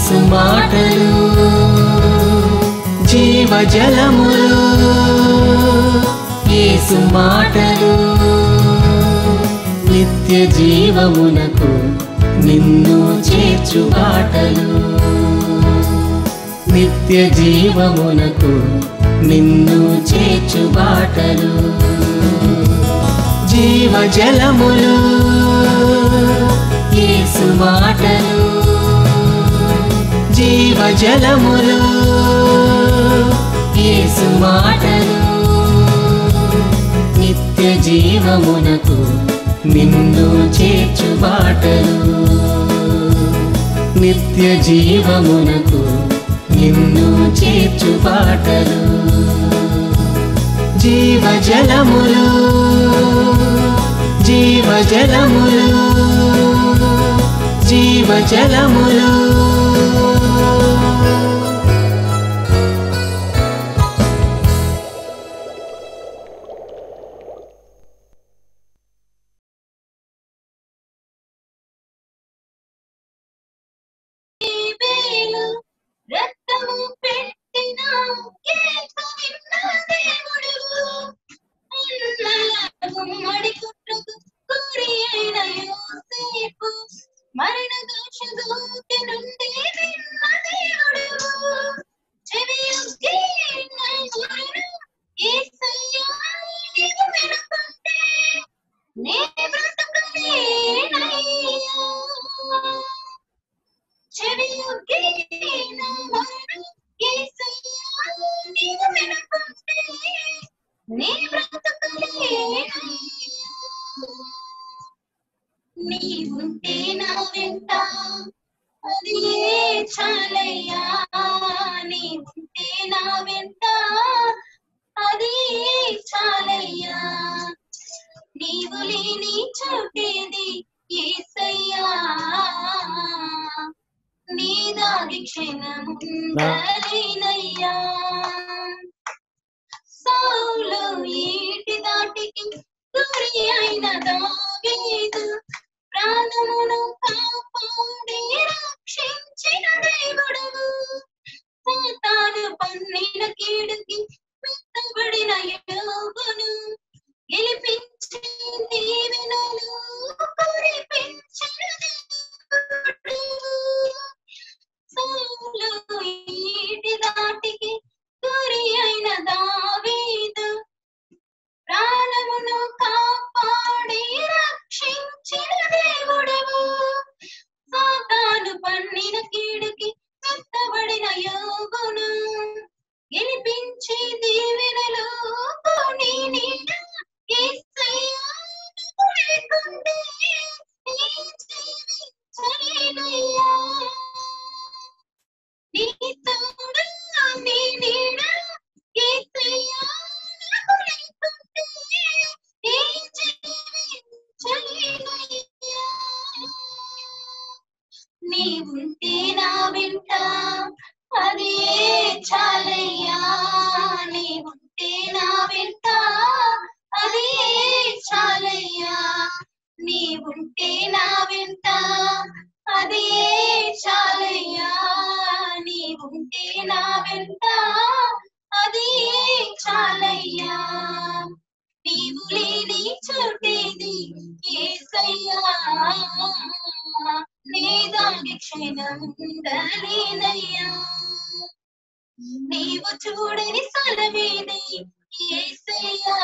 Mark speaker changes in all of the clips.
Speaker 1: యేసు మాటలు జీవజలములు యేసు మాటలు నిత్య జీవమునకు నిన్ను చేర్చు బాటలు నిత్య జీవమునకు నిన్ను చేర్చు బాటలు జీవజలములు యేసు మాటలు జీవజలములు యేసు మాటలు నిత్య జీవమునకు నిన్ను చేర్చు బాటలు నిత్య జీవమునకు నిన్ను చేర్చు బాటలు జీవజలములు జీవజలములు జీవజలములు
Speaker 2: వేలు రక్తము పెట్టిన కేసు విన్న దేవుడు గుమ్మడి కుట్రకు గురి అయిన యోసేపు మరణ దోష దూతి నుండి విన్న దేవుడు చెవి యొగ్గి నన్ను యేసయ్యా నీవు వినుకుంటే నే బ్రతకలేనయ్యా చెవియొగ్గి నమ్మను యేసయ్యా నీవు వినుకుంటే నీ బ్రతుకులేనయ్యా. నీవుంటే నా వెంట అది ఏ చాలయ్యా నీవుంటే నా వెంట అది ఏ చాలయ్యా నీవు లేని చోటేది ఏసయ్యా నీ దారి క్షణముందలేనయ్యా సౌలు ఈటి దాటికి గురి అయిన దావీదు ప్రాణమును కాపాడి రక్షించిన దేవుడు సాతాను పన్నిన కీడుకి మెత్తబడిన యోగును గెలిపించి దీవెనలు కురిపించిన దేవుడు సౌలు ఈటి దాటికి గురి అయిన దావీదు ప్రాణమును కాపాడి రక్షించిన దేవుడవు సాతాను పన్నిన కీడుకి మెత్తబడిన యోగును గెలిపించి దీవెనలు కొని నీడ యేసయ్యా నీకు లేకుంటే నీ జీవించలేనయ్యా నీ తోడు నీ నీడ యేసయ్యా నాకు లేకుంటే నీ జీవించలేనయ్యా నీవుంటే నా వెంట అది ఏ చాలయ్యా నీవుంటే నా వెంట అది ఏ చాలయ్యా నీవుంటే నా వెంట అది ఏ చాలయ్యా నీవుంటే నా వెంట అది ఏ చాలయ్యా నీవు లేని చోటేది ఏసయ్యా నీ దాని క్షణముందలేనయ్యా నీవు చూడని స్థలమేది ఏసయ్యా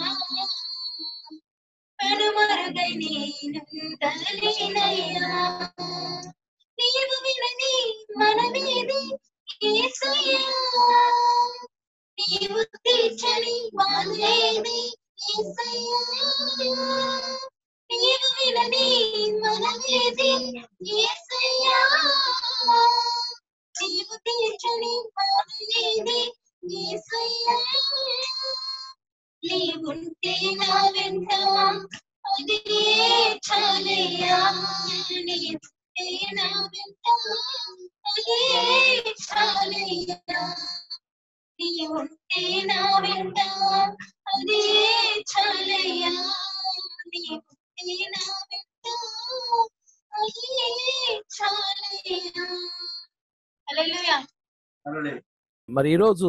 Speaker 2: కనుమరుగై నేనుందలేనయ్యా నీవు వినని మనమేది ఏసయ్యా నీవు తీర్చని బాధేది ఏసయ్యా నీవు వినని మనమేది ఏసయ్యా నీవు తీర్చని బాధేది ఏసయ్యా నీవుంటే నా వెంట అది ఏ చాలయ్యా నీవుంటే నా వెంట అది ఏ చాలయ్యా నీవుంటే నా వెంట అది ఏ చాలయ్యా నీవుంటే నా వెంట అది ఏ చాలయ్యా
Speaker 3: మరి ఈరోజు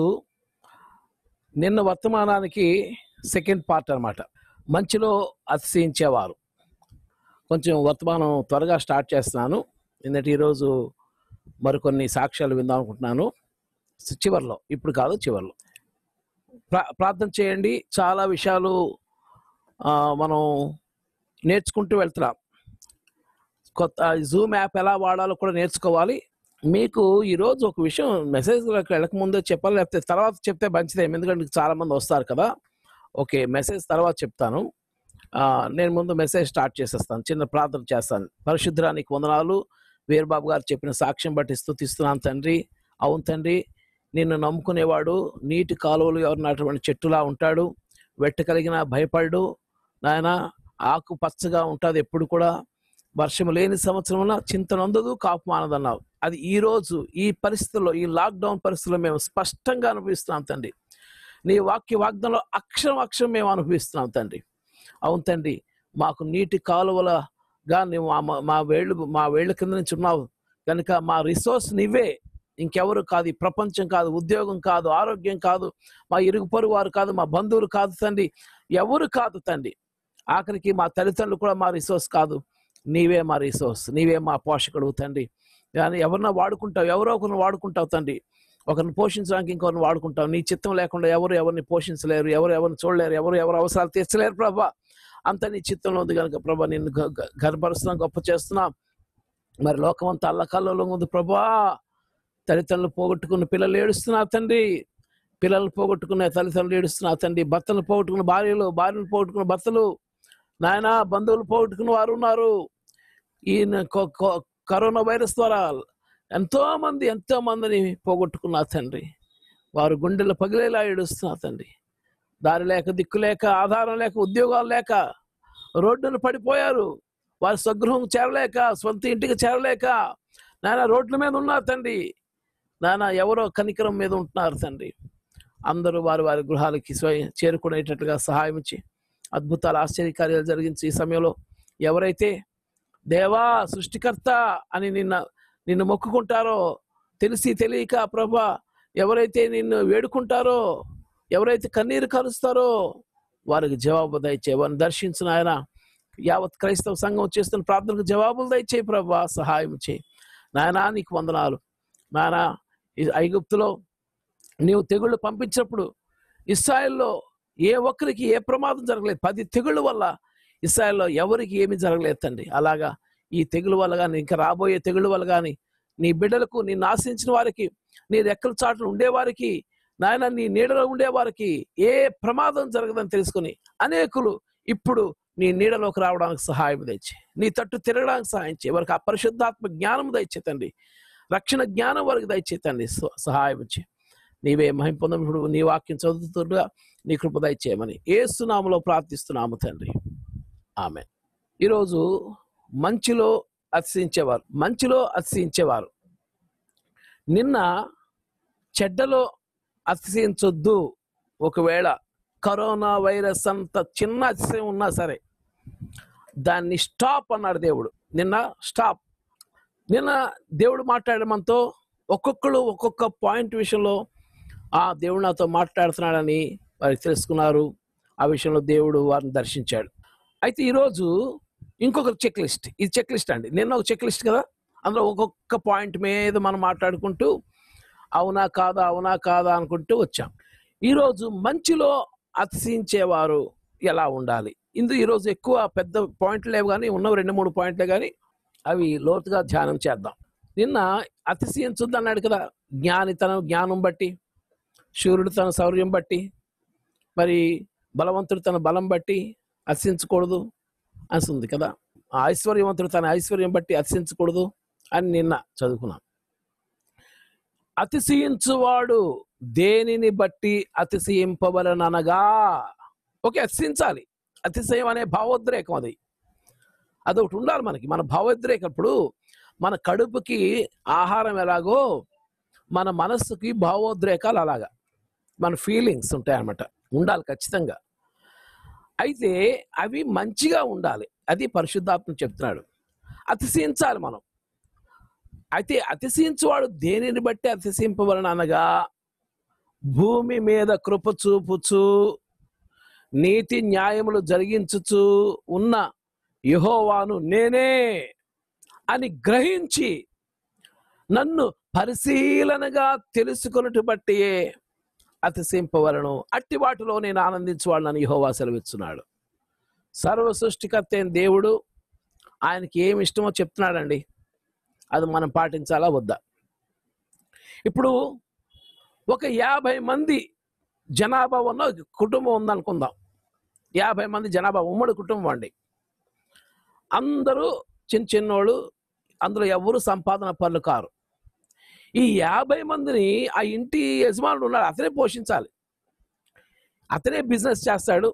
Speaker 3: నిన్న వర్తమానానికి సెకండ్ పార్ట్ అన్నమాట మంచిలో అతిశయించేవారు కొంచెం వర్తమానం త్వరగా స్టార్ట్ చేస్తున్నాను ఎందుకంటే ఈరోజు మరికొన్ని సాక్ష్యాలు విందాం అనుకుంటున్నాను చివరిలో ఇప్పుడు కాదు చివరిలో ప్రా ప్రార్థన చేయండి చాలా విషయాలు ఆ, మనం నేర్చుకుంటూ వెళ్తున్నాం కొత్త జూమ్ యాప్ ఎలా వాడాలో కూడా నేర్చుకోవాలి మీకు ఈరోజు ఒక విషయం మెసేజ్లోకి వెళ్ళక ముందే చెప్పాలి లేకపోతే తర్వాత చెప్తే మంచిదే ఎందుకంటే చాలా మంది వస్తారు కదా ఓకే మెసేజ్ తర్వాత చెప్తాను ఆ, నేను ముందు మెసేజ్ స్టార్ట్ చేసేస్తాను చిన్న ప్రార్థన చేస్తాను పరిశుద్ధానికి వందనాలు వీరబాబు గారు చెప్పిన సాక్ష్యం బట్టి స్తుతిస్తున్నాను తండ్రి అవును తండ్రి నిన్ను నమ్ముకునేవాడు నీటి కాలువలు ఎవరినటువంటి చెట్టులా ఉంటాడు వెట్ట కలిగిన భయపడు నాయన ఆకు పచ్చగా ఉంటుంది ఎప్పుడు కూడా వర్షం లేని సంవత్సరంలో చింతనందదు కాపు మానదన్నావు అది ఈ రోజు ఈ పరిస్థితుల్లో ఈ లాక్డౌన్ పరిస్థితుల్లో మేము స్పష్టంగా అనుభవిస్తున్నాం తండ్రి నీ వాక్య వాగ్దంలో అక్షరం అక్షరం మేము అనుభవిస్తున్నాం తండ్రి అవును తండ్రి మాకు నీటి కాలువలగా నువ్వు మా- మా- మా వేళ్ళు మా వేళ్ళ కింద నుంచి ఉన్నావు కనుక మా రిసోర్స్ నీవే ఇంకెవరు కాదు ఈ ప్రపంచం కాదు ఉద్యోగం కాదు ఆరోగ్యం కాదు మా ఇరుగు పొరుగు వారు కాదు మా బంధువులు కాదు తండ్రి ఎవరు కాదు తండ్రి ఆఖరికి మా తల్లిదండ్రులు కూడా మా రిసోర్స్ కాదు నీవే మా రిసోర్స్ నీవే మా పోషకుడు తండ్రి కానీ ఎవరినో వాడుకుంటావు ఎవరో ఒకరిని వాడుకుంటావు తండ్రి ఒకరిని పోషించడానికి ఇంకొకరిని వాడుకుంటావు నీ చిత్తం లేకుండా ఎవరు ఎవరిని పోషించలేరు ఎవరు ఎవరిని చూడలేరు ఎవరు ఎవరు అవసరాలు తీర్చలేరు ప్రభా అంత నీ చిత్తంలో ఉంది కనుక ప్రభా నిన్ను గ- గ- గర్భపరుస్తున్నాం గొప్ప చేస్తున్నాం మరి లోకమంతా అల్లకల్లలో ఉంది ప్రభా తల్లిదండ్రులు పోగొట్టుకున్న పిల్లలు ఏడుస్తున్నారు తండ్రి పిల్లలు పోగొట్టుకున్న తల్లిదండ్రులు ఏడుస్తున్నారు తండ్రి భర్తలు పోగొట్టుకున్న భార్యలు భార్యలు పోగొట్టుకున్న భర్తలు నాయన బంధువులు పోగొట్టుకున్న వారు ఉన్నారు ఈ కొ- కొ- కరోనా వైరస్ ద్వారా ఎంతో మంది ఎంతో మందిని పోగొట్టుకున్నారు తండ్రి వారు గుండెలు పగిలేలా ఏడుస్తున్నారు తండ్రి దారి లేక దిక్కు లేక ఆధారం లేక ఉద్యోగాలు లేక రోడ్డును పడిపోయారు వారి స్వగృహం చేరలేక సొంత ఇంటికి చేరలేక నాయన రోడ్ల మీద ఉన్నారు తండ్రి నాయన ఎవరో కనికరం మీద ఉంటున్నారు తండ్రి అందరూ వారి వారి గృహాలకి స్వయం చేరుకునేటట్లుగా సహాయం ఇచ్చి అద్భుతాలు ఆశ్చర్యకార్యాలు జరిగించి ఈ సమయంలో ఎవరైతే దేవా సృష్టికర్త అని నిన్న నిన్ను మొక్కుకుంటారో తెలిసి తెలియక ప్రభా ఎవరైతే నిన్ను వేడుకుంటారో ఎవరైతే కన్నీరు కలుస్తారో వారికి జవాబు దయచే వారిని దర్శించిన ఆయన యావత్ క్రైస్తవ సంఘం చేస్తున్న ప్రార్థనకు జవాబులు దయచేయి ప్రభా సహాయం చేయి నాయనా నీకు వందనాలు నాయనా ఈ ఐగుప్తులో నీవు తెగుళ్ళు పంపించినప్పుడు ఇస్రాయల్లో ఏ ఒక్కరికి ఏ ప్రమాదం జరగలేదు పది తెగుళ్ళ వల్ల ఇస్రాయల్లో ఎవరికి ఏమీ జరగలేదు తండ్రి అలాగా ఈ తెగులు వల్ల కానీ ఇంకా రాబోయే తెగుళ్ళ వల్ల కానీ నీ బిడ్డలకు నిన్ను ఆశ్రయించిన వారికి నీ రెక్కల చాటును ఉండేవారికి నాయన నీ నీడలో ఉండేవారికి ఏ ప్రమాదం జరగదని తెలుసుకుని అనేకులు ఇప్పుడు నీ నీడలోకి రావడానికి సహాయం దయచే నీ తట్టు తిరగడానికి సహాయం చేయి వారికి ఆ పరిశుద్ధాత్మ జ్ఞానం దయచేతండి రక్షణ జ్ఞానం వారికి దయచేతండి స- సహాయం చేయి నీవే మహిం పొందప్పుడు నీ వాక్యం చదువుతుండగా నీ కృప దయచేయమని ఏసునామలో ప్రార్థిస్తున్నాము తండ్రి ఆమె ఈరోజు మంచిలో అతిశయించేవారు మంచిలో అతిశయించేవారు నిన్న చెడ్డలో అతిశయించొద్దు ఒకవేళ కరోనా వైరస్ అంత చిన్న అతిశయం ఉన్నా సరే దాన్ని స్టాప్ అన్నాడు దేవుడు నిన్న స్టాప్ నిన్న దేవుడు మాట్లాడే మనతో ఒక్కొక్కరు ఒక్కొక్క పాయింట్ విషయంలో ఆ దేవుడు నాతో మాట్లాడుతున్నాడని వారికి తెలుసుకున్నారు ఆ విషయంలో దేవుడు వారిని దర్శించాడు అయితే ఈరోజు ఇంకొక చెక్ లిస్ట్ ఇది చెక్ లిస్ట్ అండి నిన్న ఒక చెక్ లిస్ట్ కదా అందులో ఒక్కొక్క పాయింట్ మీద మనం మాట్లాడుకుంటూ అవునా కాదా అవునా కాదా అనుకుంటూ వచ్చాం ఈరోజు మంచిలో అతిశయించేవారు ఎలా ఉండాలి ఇందు ఈరోజు ఎక్కువ పెద్ద పాయింట్లు లేవు కానీ ఉన్న రెండు మూడు పాయింట్లే కానీ అవి లోతుగా ధ్యానం చేద్దాం నిన్న అతిశయించొద్దు అన్నాడు కదా జ్ఞాని తన జ్ఞానం బట్టి శూరుడు తన శౌర్యం బట్టి మరి బలవంతుడు తన బలం బట్టి అతిశించకూడదు అని ఉంది కదా ఆ ఐశ్వర్యవంతుడు తన ఐశ్వర్యం బట్టి అతిశించకూడదు అని నిన్న చదువుకున్నాం అతిశయించువాడు దేనిని బట్టి అతిశయింపవలననగా ఓకే అతిశయించాలి అతిశయం అనే భావోద్రేకం అది అదొకటి ఉండాలి మనకి మన భావోద్రేకం ఇప్పుడు మన కడుపుకి ఆహారం ఎలాగో మన మనస్సుకి భావోద్రేకాలు అలాగా మన ఫీలింగ్స్ ఉంటాయి అన్నమాట ఉండాలి ఖచ్చితంగా అయితే అవి మంచిగా ఉండాలి అది పరిశుద్ధాత్మ చెప్తున్నాడు అతిశయించాలి మనం అయితే అతిశయించువాడు దేనిని బట్టి అతిశయింపవలన అనగా భూమి మీద కృప చూపుచు నీతి న్యాయములు జరిగించుచు ఉన్న యెహోవాను నేనే అని గ్రహించి నన్ను పరిశీలనగా తెలుసుకొనుట బట్టి అతిశయింపవలను అట్టి వాటిలో నేను ఆనందించువాడు నన్ను యెహోవా సెలవిస్తున్నాడు సర్వ సృష్టికర్త అయిన దేవుడు ఆయనకి ఏమి ఇష్టమో చెప్తున్నాడండి అది మనం పాటించాలా వద్దా ఇప్పుడు ఒక యాభై మంది జనాభా ఉన్న ఒక కుటుంబం ఉందనుకుందాం యాభై మంది జనాభా ఉమ్మడి కుటుంబం అండి అందరూ చిన్న చిన్నోళ్ళు అందులో ఎవరు సంపాదన పనులు కారు ఈ యాభై మందిని ఆ ఇంటి యజమానుడు ఉన్నాడు అతనే పోషించాలి అతనే బిజినెస్ చేస్తాడు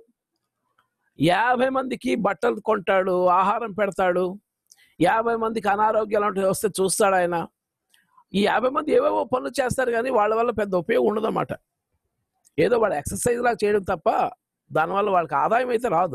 Speaker 3: యాభై మందికి బట్టలు కొంటాడు ఆహారం పెడతాడు యాభై మందికి అనారోగ్యాలు అంటే వస్తే చూస్తాడు ఆయన ఈ యాభై మంది ఏవేవో పనులు చేస్తారు కానీ వాళ్ళ వల్ల పెద్ద ఉపయోగం ఉండదన్నమాట ఏదో వాడు ఎక్సర్సైజ్ లాగా చేయడం తప్ప దానివల్ల వాళ్ళకి ఆదాయం అయితే రాదు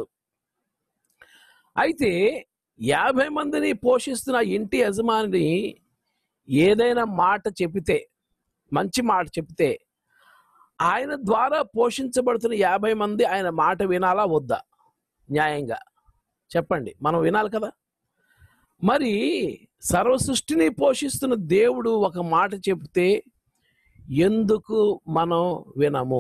Speaker 3: అయితే యాభై మందిని పోషిస్తున్న ఇంటి యజమాని ఏదైనా మాట చెబితే మంచి మాట చెబితే ఆయన ద్వారా పోషించబడుతున్న యాభై మంది ఆయన మాట వినాలా వద్దా న్యాయంగా చెప్పండి మనం వినాలి కదా మరి సర్వ సృష్టిని పోషిస్తున్న దేవుడు ఒక మాట చెబితే ఎందుకు మనం వినము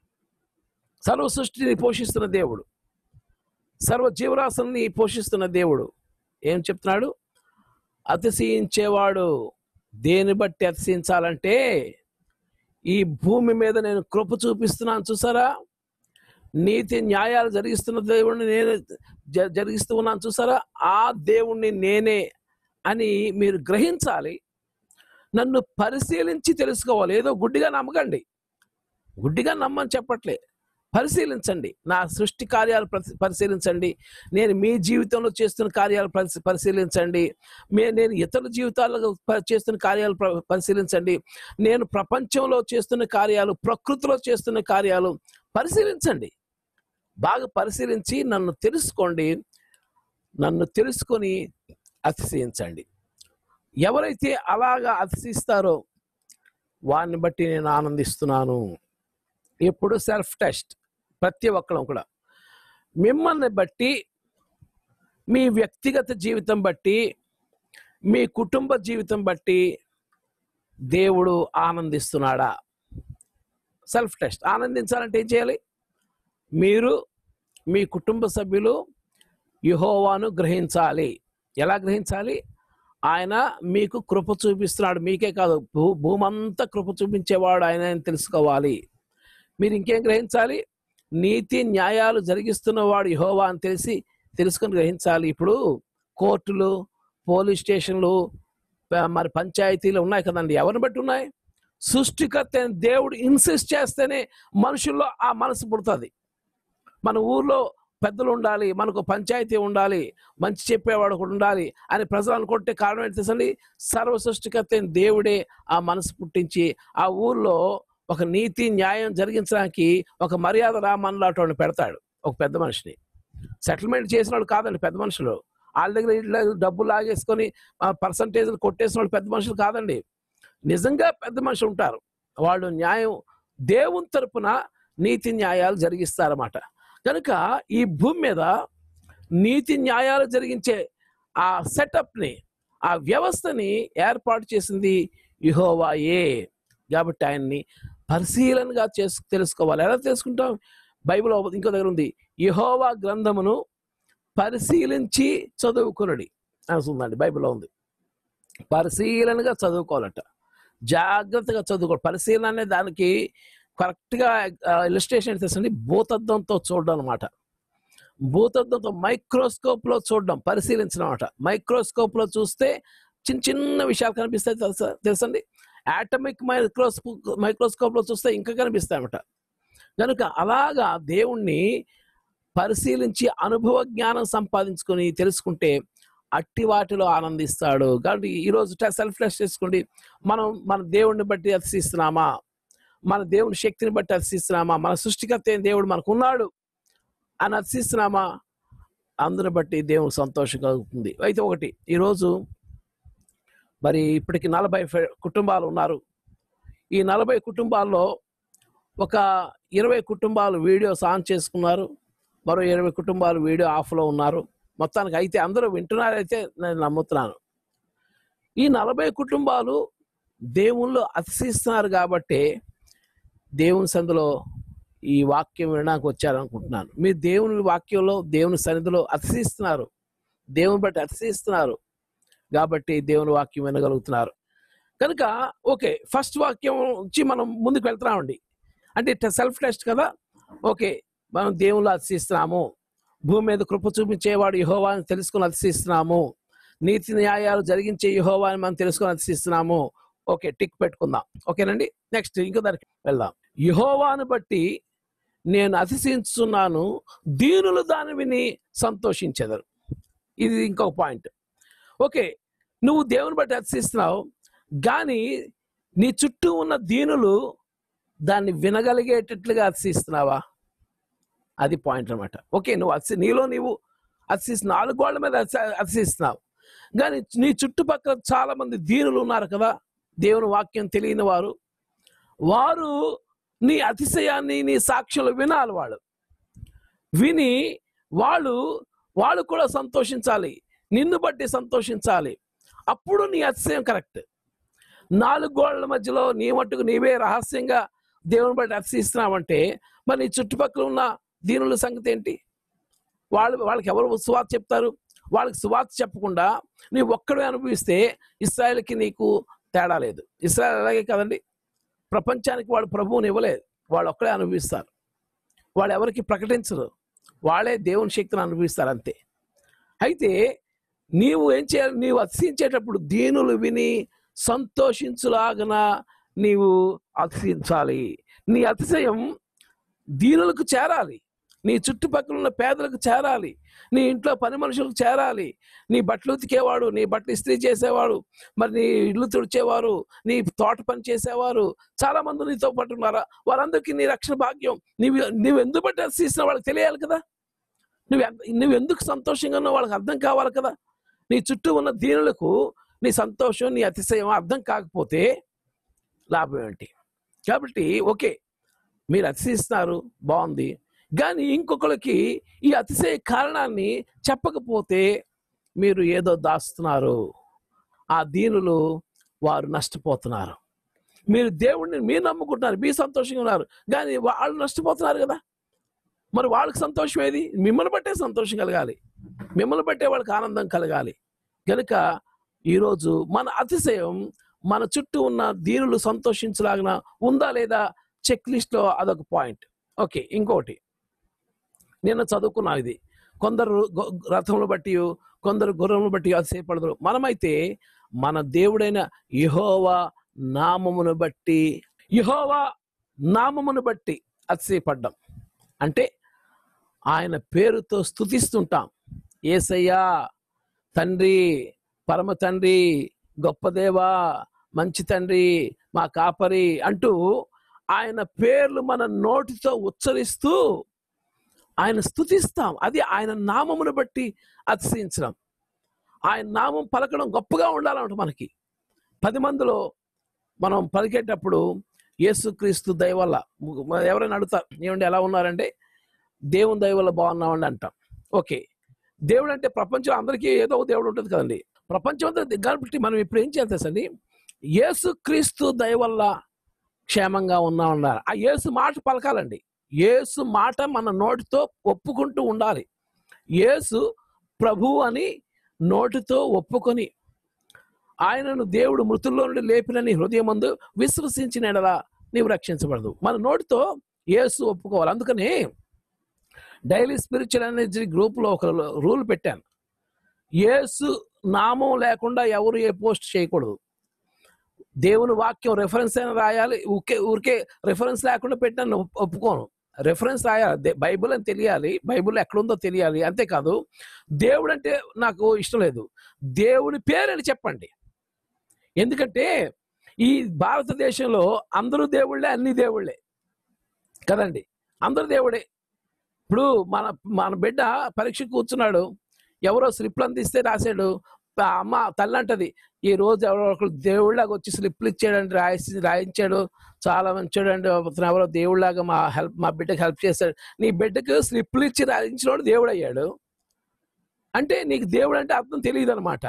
Speaker 3: సర్వ సృష్టిని పోషిస్తున్న దేవుడు సర్వ జీవరాశుల్ని పోషిస్తున్న దేవుడు ఏం చెప్తున్నాడు అతిశయించేవాడు దేని బట్టి అతిశయించాలంటే ఈ భూమి మీద నేను కృప చూపిస్తున్నాను చూసారా నీతి న్యాయాలు జరిగిస్తున్న దేవుడిని నేను జ- జరిగిస్తూ ఉన్నాను చూసారా ఆ దేవుణ్ణి నేనే అని మీరు గ్రహించాలి నన్ను పరిశీలించి తెలుసుకోవాలి ఏదో గుడ్డిగా నమ్మకండి గుడ్డిగా నమ్మని చెప్పట్లే పరిశీలించండి నా సృష్టి కార్యాలు పరిశీ- పరిశీలించండి నేను మీ జీవితంలో చేస్తున్న కార్యాలు పరిశీ- పరిశీలించండి మే నేను ఇతరుల జీవితాల్లో ప- చేస్తున్న కార్యాలు ప్ర- పరిశీలించండి నేను ప్రపంచంలో చేస్తున్న కార్యాలు ప్రకృతిలో చేస్తున్న కార్యాలు పరిశీలించండి బాగా పరిశీలించి నన్ను తెలుసుకోండి నన్ను తెలుసుకొని అతిశయించండి ఎవరైతే అలాగా అతిశయిస్తారో వారిని బట్టి నేను ఆనందిస్తున్నాను ఎప్పుడు సెల్ఫ్ టెస్ట్ ప్రతి ఒక్కరం కూడా మిమ్మల్ని బట్టి మీ వ్యక్తిగత జీవితం బట్టి మీ కుటుంబ జీవితం బట్టి దేవుడు ఆనందిస్తున్నాడా సెల్ఫ్ టెస్ట్ ఆనందించాలంటే ఏం చేయాలి మీరు మీ కుటుంబ సభ్యులు యహోవాను గ్రహించాలి ఎలా గ్రహించాలి ఆయన మీకు కృప చూపిస్తున్నాడు మీకే కాదు భూ భూమంతా కృప చూపించేవాడు ఆయన అని తెలుసుకోవాలి మీరు ఇంకేం గ్రహించాలి నీతి న్యాయాలు జరిగిస్తున్నవాడు యహోవా అని తెలిసి తెలుసుకొని గ్రహించాలి ఇప్పుడు కోర్టులు పోలీస్ స్టేషన్లు ప- మరి పంచాయతీలు ఉన్నాయి కదండి ఎవరిని బట్టి ఉన్నాయి సృష్టికర్త అయిన దేవుడు ఇన్సిస్ట్ చేస్తేనే మనుషుల్లో ఆ మనసు పుడుతుంది మన ఊర్లో పెద్దలు ఉండాలి మనకు పంచాయతీ ఉండాలి మంచి చెప్పేవాడు ఒకడు ఉండాలి అని ప్రజలు అనుకుంటే కారణం ఏంటి తెలుసండి సర్వ సృష్టికర్త అయిన దేవుడే ఆ మనసు పుట్టించి ఆ ఊర్లో ఒక నీతి న్యాయం జరిగించడానికి ఒక మర్యాద రామన్లాటోని పెడతాడు ఒక పెద్ద మనిషిని సెటిల్మెంట్ చేసిన వాళ్ళు కాదండి పెద్ద మనుషులు వాళ్ళ దగ్గర ఇట్లా డబ్బు లాగేసుకొని పర్సంటేజ్లు కొట్టేసిన వాళ్ళు పెద్ద మనుషులు కాదండి నిజంగా పెద్ద మనుషులు ఉంటారు వాళ్ళు న్యాయం దేవుని తరపున నీతి న్యాయాలు జరిగిస్తారన్నమాట కనుక ఈ భూమి మీద నీతి న్యాయాలు జరిగించే ఆ సెటప్ని ఆ వ్యవస్థని ఏర్పాటు చేసింది యెహోవాయే కాబట్టి ఆయన్ని పరిశీలనగా చేసు తెలుసుకోవాలి ఎలా తెలుసుకుంటాం బైబిల్ ఇంకో దగ్గర ఉంది యెహోవా గ్రంథమును పరిశీలించి చదువుకునడి అని ఉందండి బైబిల్లో ఉంది పరిశీలనగా చదువుకోవాలట జాగ్రత్తగా చదువుకోవాలి పరిశీలన అనే దానికి కరెక్ట్గా ఇలిస్ట్రేషన్ తెలుసండి భూతద్దంతో చూడడం అనమాట భూతద్దంతో మైక్రోస్కోప్లో చూడడం పరిశీలించడం అనమాట మైక్రోస్కోప్లో చూస్తే చిన్న చిన్న విషయాలు కనిపిస్తాయి తెలుసా తెలుసండి ఆటమిక్ మైక్రోస్కోప్ మైక్రోస్కోప్లో చూస్తే ఇంకా కనిపిస్తాయి అన్నమాట కనుక అలాగా దేవుణ్ణి పరిశీలించి అనుభవ జ్ఞానం సంపాదించుకొని తెలుసుకుంటే అట్టి వాటిలో ఆనందిస్తాడు కాబట్టి ఈరోజు సెల్ఫ్ టెస్ట్ చేసుకోండి మనం మన దేవుడిని బట్టి అతిశిస్తున్నామా మన దేవుని శక్తిని బట్టి అతిశిస్తున్నామా మన సృష్టికర్త అయిన దేవుడు మనకు ఉన్నాడు అని అతిశిస్తున్నామా అందుని బట్టి దేవుడు సంతోషం కలుగుతుంది అయితే ఒకటి ఈరోజు మరి ఇప్పటికి నలభై ఫె- కుటుంబాలు ఉన్నారు ఈ నలభై కుటుంబాల్లో ఒక ఇరవై కుటుంబాలు వీడియోస్ ఆన్ చేసుకున్నారు మరో ఇరవై కుటుంబాలు వీడియో ఆఫ్లో ఉన్నారు మొత్తానికి అయితే అందరూ వింటున్నారైతే నేను నమ్ముతున్నాను ఈ నలభై కుటుంబాలు దేవుళ్ళు అతిశిస్తున్నారు కాబట్టి దేవుని సందులో ఈ వాక్యం వినడానికి వచ్చారనుకుంటున్నాను మీరు దేవుని వాక్యంలో దేవుని సన్నిధిలో అతిశిస్తున్నారు దేవుని బట్టి అతిశిస్తున్నారు కాబట్టి దేవుని వాక్యం వినగలుగుతున్నారు కనుక ఓకే ఫస్ట్ వాక్యం నుంచి మనం ముందుకు వెళ్తున్నామండి అంటే సెల్ఫ్ టెస్ట్ కదా ఓకే మనం దేవుళ్ళు అతిశిస్తున్నాము భూమి మీద కృప చూపించేవాడు యహోవా అని తెలుసుకుని అతిశిస్తున్నాము నీతి న్యాయాలు జరిగించే యహోవా అని మనం తెలుసుకుని అతిశిస్తున్నాము ఓకే టిక్ పెట్టుకుందాం ఓకేనండి నెక్స్ట్ ఇంకో దానికి వెళ్దాం యహోవాను బట్టి నేను అతిశించున్నాను దీనులు దాని విని సంతోషించెదరు ఇది ఇంకొక పాయింట్ ఓకే నువ్వు దేవుని బట్టి అతిశిస్తున్నావు కానీ నీ చుట్టూ ఉన్న దీనులు దాన్ని వినగలిగేటట్లుగా అతిశిస్తున్నావా అది పాయింట్ అనమాట ఓకే నువ్వు అతిశి నీలో నీవు అతిశిస్తు నాలుగు గోళ్ల మీద అతిశ- అతిశిస్తున్నావు కానీ నీ చుట్టుపక్కల చాలా మంది దీనులు ఉన్నారు కదా దేవుని వాక్యం తెలియని వారు వారు నీ అతిశయాన్ని నీ సాక్ష్యాలు వినాలి వాళ్ళు విని వాళ్ళు వాళ్ళు కూడా సంతోషించాలి నిన్ను బట్టి సంతోషించాలి అప్పుడు నీ అతిశయం కరెక్ట్ నాలుగు గోడల మధ్యలో నీ మట్టుకు నీవే రహస్యంగా దేవుని బట్టి అతిశిస్తున్నావంటే మరి నీ చుట్టుపక్కల ఉన్న దీనుల సంగతి ఏంటి వాళ్ళు వాళ్ళకి ఎవరు సువార్త చెప్తారు వాళ్ళకి సువార్త చెప్పకుండా నీ ఒక్కడే అనుభవిస్తే ఇస్రాయల్కి నీకు తేడా లేదు ఇస్రాయల్ అలాగే కదండి ప్రపంచానికి వాడు ప్రభువుని ఇవ్వలేదు వాళ్ళు ఒక్కడే అనుభవిస్తారు వాళ్ళు ఎవరికి ప్రకటించరు వాళ్ళే దేవుని శక్తిని అనుభవిస్తారు అంతే అయితే నీవు ఏం చేయాలి నీవు అతిశించేటప్పుడు దీనులు విని సంతోషించులాగన నీవు అతిశించాలి నీ అతిశయం దీనులకు చేరాలి నీ చుట్టుపక్కల ఉన్న పేదలకు చేరాలి నీ ఇంట్లో పని మనుషులకు చేరాలి నీ బట్టలు ఉతికేవాడు నీ బట్టలు ఇస్త్రీ చేసేవాడు మరి నీ ఇల్లు తుడిచేవారు నీ తోట పని చేసేవారు చాలా మంది నీతో పాటు ఉన్నారా వారందరికీ నీ రక్షణ భాగ్యం నీవు నువ్వు ఎందుకు బట్టి అతిశిస్తున్నా వాళ్ళకి తెలియాలి కదా నువ్వు ఎంత- నువ్వు ఎందుకు సంతోషంగా ఉన్నావు వాళ్ళకి అర్థం కావాలి కదా నీ చుట్టూ ఉన్న దీనులకు నీ సంతోషం నీ అతిశయం అర్థం కాకపోతే లాభం ఏంటి కాబట్టి ఓకే మీరు అతిశయిస్తున్నారు బాగుంది కానీ ఇంకొకరికి ఈ అతిశయ కారణాన్ని చెప్పకపోతే మీరు ఏదో దాస్తున్నారు ఆ దీనులు వారు నష్టపోతున్నారు మీరు దేవుడిని మీరు నమ్ముకుంటున్నారు మీరు సంతోషంగా ఉన్నారు కానీ వాళ్ళు నష్టపోతున్నారు కదా మరి వాళ్ళకి సంతోషం ఏది మిమ్మల్ని బట్టే సంతోషం కలగాలి మిమ్మల్ని బట్టే వాళ్ళకి ఆనందం కలగాలి కనుక ఈరోజు మన అతిశయం మన చుట్టూ ఉన్న దీనులు సంతోషించలాగిన ఉందా లేదా చెక్ లిస్ట్లో అదొక పాయింట్ ఓకే ఇంకోటి నేను చదువుకున్నాను ఇది కొందరు గొ- రథములు బట్టి కొందరు గుర్రములు బట్టి అతిశయపడదు మనమైతే మన దేవుడైన యహోవా నామమును బట్టి యహోవా నామమును బట్టి అతిశయపడ్డాం అంటే ఆయన పేరుతో స్థుతిస్తుంటాం ఏసయ్యా తండ్రి పరమ తండ్రి గొప్ప దేవా మంచి తండ్రి మా కాపరి అంటూ ఆయన పేర్లు మన నోటితో ఉచ్చరిస్తూ ఆయన స్థుతిస్తాం అది ఆయన నామమును బట్టి అతిశయించడం ఆయన నామం పలకడం గొప్పగా ఉండాలంట మనకి పది మందిలో మనం పలికేటప్పుడు యేసుక్రీస్తు దయ వల్ల ము- ఎవరైనా అడుగుతారు ఏమండి ఎలా ఉన్నారంటే దేవుని దయ వల్ల బాగున్నామండి అంటాం ఓకే దేవుడు అంటే ప్రపంచం అందరికీ ఏదో ఒక దేవుడు ఉంటుంది కదండి ప్రపంచం అంతా కాబట్టి మనం ఇప్పుడు ఏం చేస్తాసండి యేసు క్రీస్తు దయ వల్ల క్షేమంగా ఉన్నామన్నారు ఆ యేసు మాట పలకాలండి యేసు మాట మన నోటితో ఒప్పుకుంటూ ఉండాలి యేసు ప్రభు అని నోటితో ఒప్పుకొని ఆయనను దేవుడు మృతుల్లో నుండి లేపినని హృదయమందు విశ్వసించిన ఎడలా నీవు రక్షించబడదు మన నోటితో యేసు ఒప్పుకోవాలి అందుకని డైలీ స్పిరిచువల్ ఎనర్జీ గ్రూప్లో ఒక రూల్ పెట్టాను యేసు నామం లేకుండా ఎవరు ఏ పోస్ట్ చేయకూడదు దేవుని వాక్యం రెఫరెన్స్ అయినా రాయాలి ఊరికే ఊరికే రెఫరెన్స్ లేకుండా పెట్టాను ఒప్- ఒప్పుకోను రెఫరెన్స్ రాయాలి దే- బైబిల్ అని తెలియాలి బైబిల్ ఎక్కడుందో తెలియాలి అంతేకాదు దేవుడు అంటే నాకు ఇష్టం లేదు దేవుని పేరని చెప్పండి ఎందుకంటే ఈ భారతదేశంలో అందరూ దేవుళ్ళే అన్ని దేవుళ్ళే కదండి అందరూ దేవుడే ఇప్పుడు మన మన బిడ్డ పరీక్ష కూర్చున్నాడు ఎవరో స్లిప్లు అందిస్తే రాశాడు ఆ అమ్మ తల్లి అంటది ఈ రోజు ఎవరో ఒకరు దేవుళ్ళగా వచ్చి స్లిప్లు ఇచ్చాడండి రాసి రాయించాడు చాలా మంచోడండి అతను ఎవరో దేవుళ్ళగా మా హెల్ప్ మా బిడ్డకి హెల్ప్ చేశాడు నీ బిడ్డకు స్లిప్లు ఇచ్చి రాయించినోడు దేవుడు అయ్యాడు అంటే నీకు దేవుడు అంటే అర్థం తెలియదు అనమాట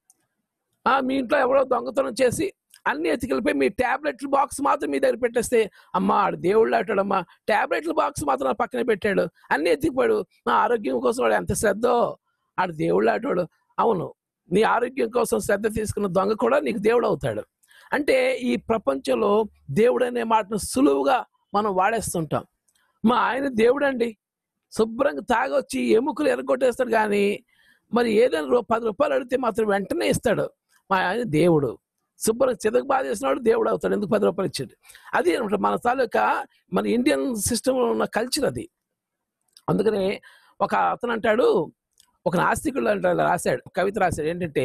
Speaker 3: మీ ఇంట్లో ఎవరో దొంగతనం చేసి అన్ని ఎతికెళ్ళిపోయి మీ టాబ్లెట్ల బాక్స్ మాత్రం మీ దగ్గర పెట్టేస్తే అమ్మా ఆడు దేవుళ్ళు ఆటాడమ్మా టాబ్లెట్ల బాక్స్ మాత్రం నా పక్కనే పెట్టాడు అన్ని ఎత్తికిపోయాడు నా ఆరోగ్యం కోసం వాడు ఎంత శ్రద్ధో ఆడు దేవుళ్ళు ఆటాడు అవును నీ ఆరోగ్యం కోసం శ్రద్ధ తీసుకున్న దొంగ కూడా నీకు దేవుడు అవుతాడు అంటే ఈ ప్రపంచంలో దేవుడు అనే మాటను సులువుగా మనం వాడేస్తుంటాం మా ఆయన దేవుడండి శుభ్రంగా తాగొచ్చి ఎముకలు ఎరగొట్టేస్తాడు కానీ మరి ఏదైనా రూ- పది రూపాయలు అడిగితే మాత్రం వెంటనే ఇస్తాడు మా ఆయన దేవుడు శుభ్రం చితక బాధ చేసినాడు దేవుడు అవుతాడు ఎందుకు పది రూపాయలు ఇచ్చాడు అది అనమాట మన తాలూకా మన ఇండియన్ సిస్టంలో ఉన్న కల్చర్ అది అందుకనే ఒక అతను అంటాడు ఒక నాస్తికుడు అంటాడు రాశాడు కవిత రాశాడు ఏంటంటే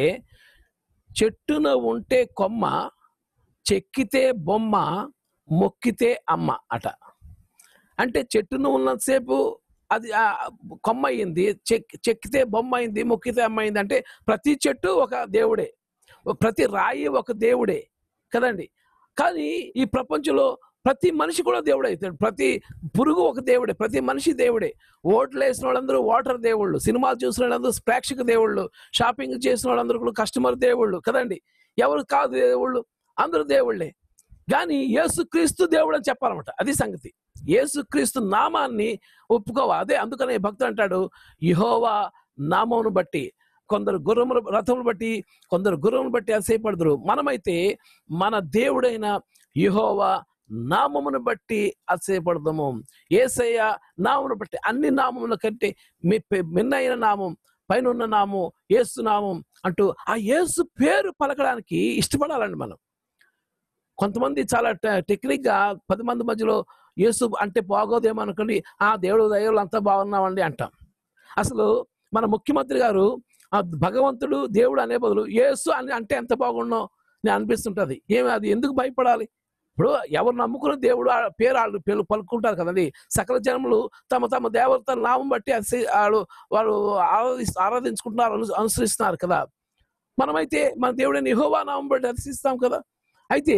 Speaker 3: చెట్టున ఉంటే కొమ్మ చెక్కితే బొమ్మ మొక్కితే అమ్మ అట అంటే చెట్టును ఉన్నంతసేపు అది ఆ కొమ్మ అయింది చెక్ చెక్కితే బొమ్మ అయింది మొక్కితే అమ్మ అయింది అంటే ప్రతి చెట్టు ఒక దేవుడే ప్రతి రాయి ఒక దేవుడే కదండి కానీ ఈ ప్రపంచంలో ప్రతి మనిషి కూడా దేవుడు అవుతాడు ప్రతి పురుగు ఒక దేవుడే ప్రతి మనిషి దేవుడే ఓట్లు వేసిన వాళ్ళందరూ ఓటర్ దేవుళ్ళు సినిమాలు చూసిన వాళ్ళందరూ ప్రేక్షక దేవుళ్ళు షాపింగ్ చేసిన వాళ్ళందరూ కూడా కస్టమర్ దేవుళ్ళు కదండి ఎవరు కాదు దేవుళ్ళు అందరూ దేవుళ్ళే కానీ యేసుక్రీస్తు దేవుడు అని చెప్పాలన్నమాట అది సంగతి యేసుక్రీస్తు నామాన్ని ఒప్పుకోవా అదే అందుకనే భక్తుడు అంటాడు యహోవా నామమును బట్టి కొందరు గుర్రములు రథములు బట్టి కొందరు గుర్రములు బట్టి అసేపడదురు మనమైతే మన దేవుడైన యహోవా నామమును బట్టి అసేపడదాము ఏసయ్య నామమును బట్టి అన్ని నామముల కంటే మీ పె- మిన్నైన నామం పైన ఉన్న నామం ఏసు నామం అంటూ ఆ యేసు పేరు పలకడానికి ఇష్టపడాలండి మనం కొంతమంది చాలా టె- టెక్నిక్ గా పది మంది మధ్యలో యేసు అంటే బాగోదేమో అనుకోండి ఆ దేవుడు దైవులు అంతా బాగున్నామండి అంటాం అసలు మన ముఖ్యమంత్రి గారు ఆ భగవంతుడు దేవుడు అనే బదులు యేసు అని అంటే ఎంత బాగుండో నేను అనిపిస్తుంటది ఏమి అది ఎందుకు భయపడాలి ఇప్పుడు ఎవరు నమ్ముకున్న దేవుడు ఆ పేరు వాళ్ళు పేరు పలుకుంటారు కదండి సకల జనములు తమ తమ దేవత నామం బట్టి అసి- వాళ్ళు వాళ్ళు ఆరాధి ఆరాధించుకుంటున్నారు అను- అనుసరిస్తున్నారు కదా మనమైతే మన దేవుడైన యెహోవా నామం బట్టి అర్చిస్తాం కదా అయితే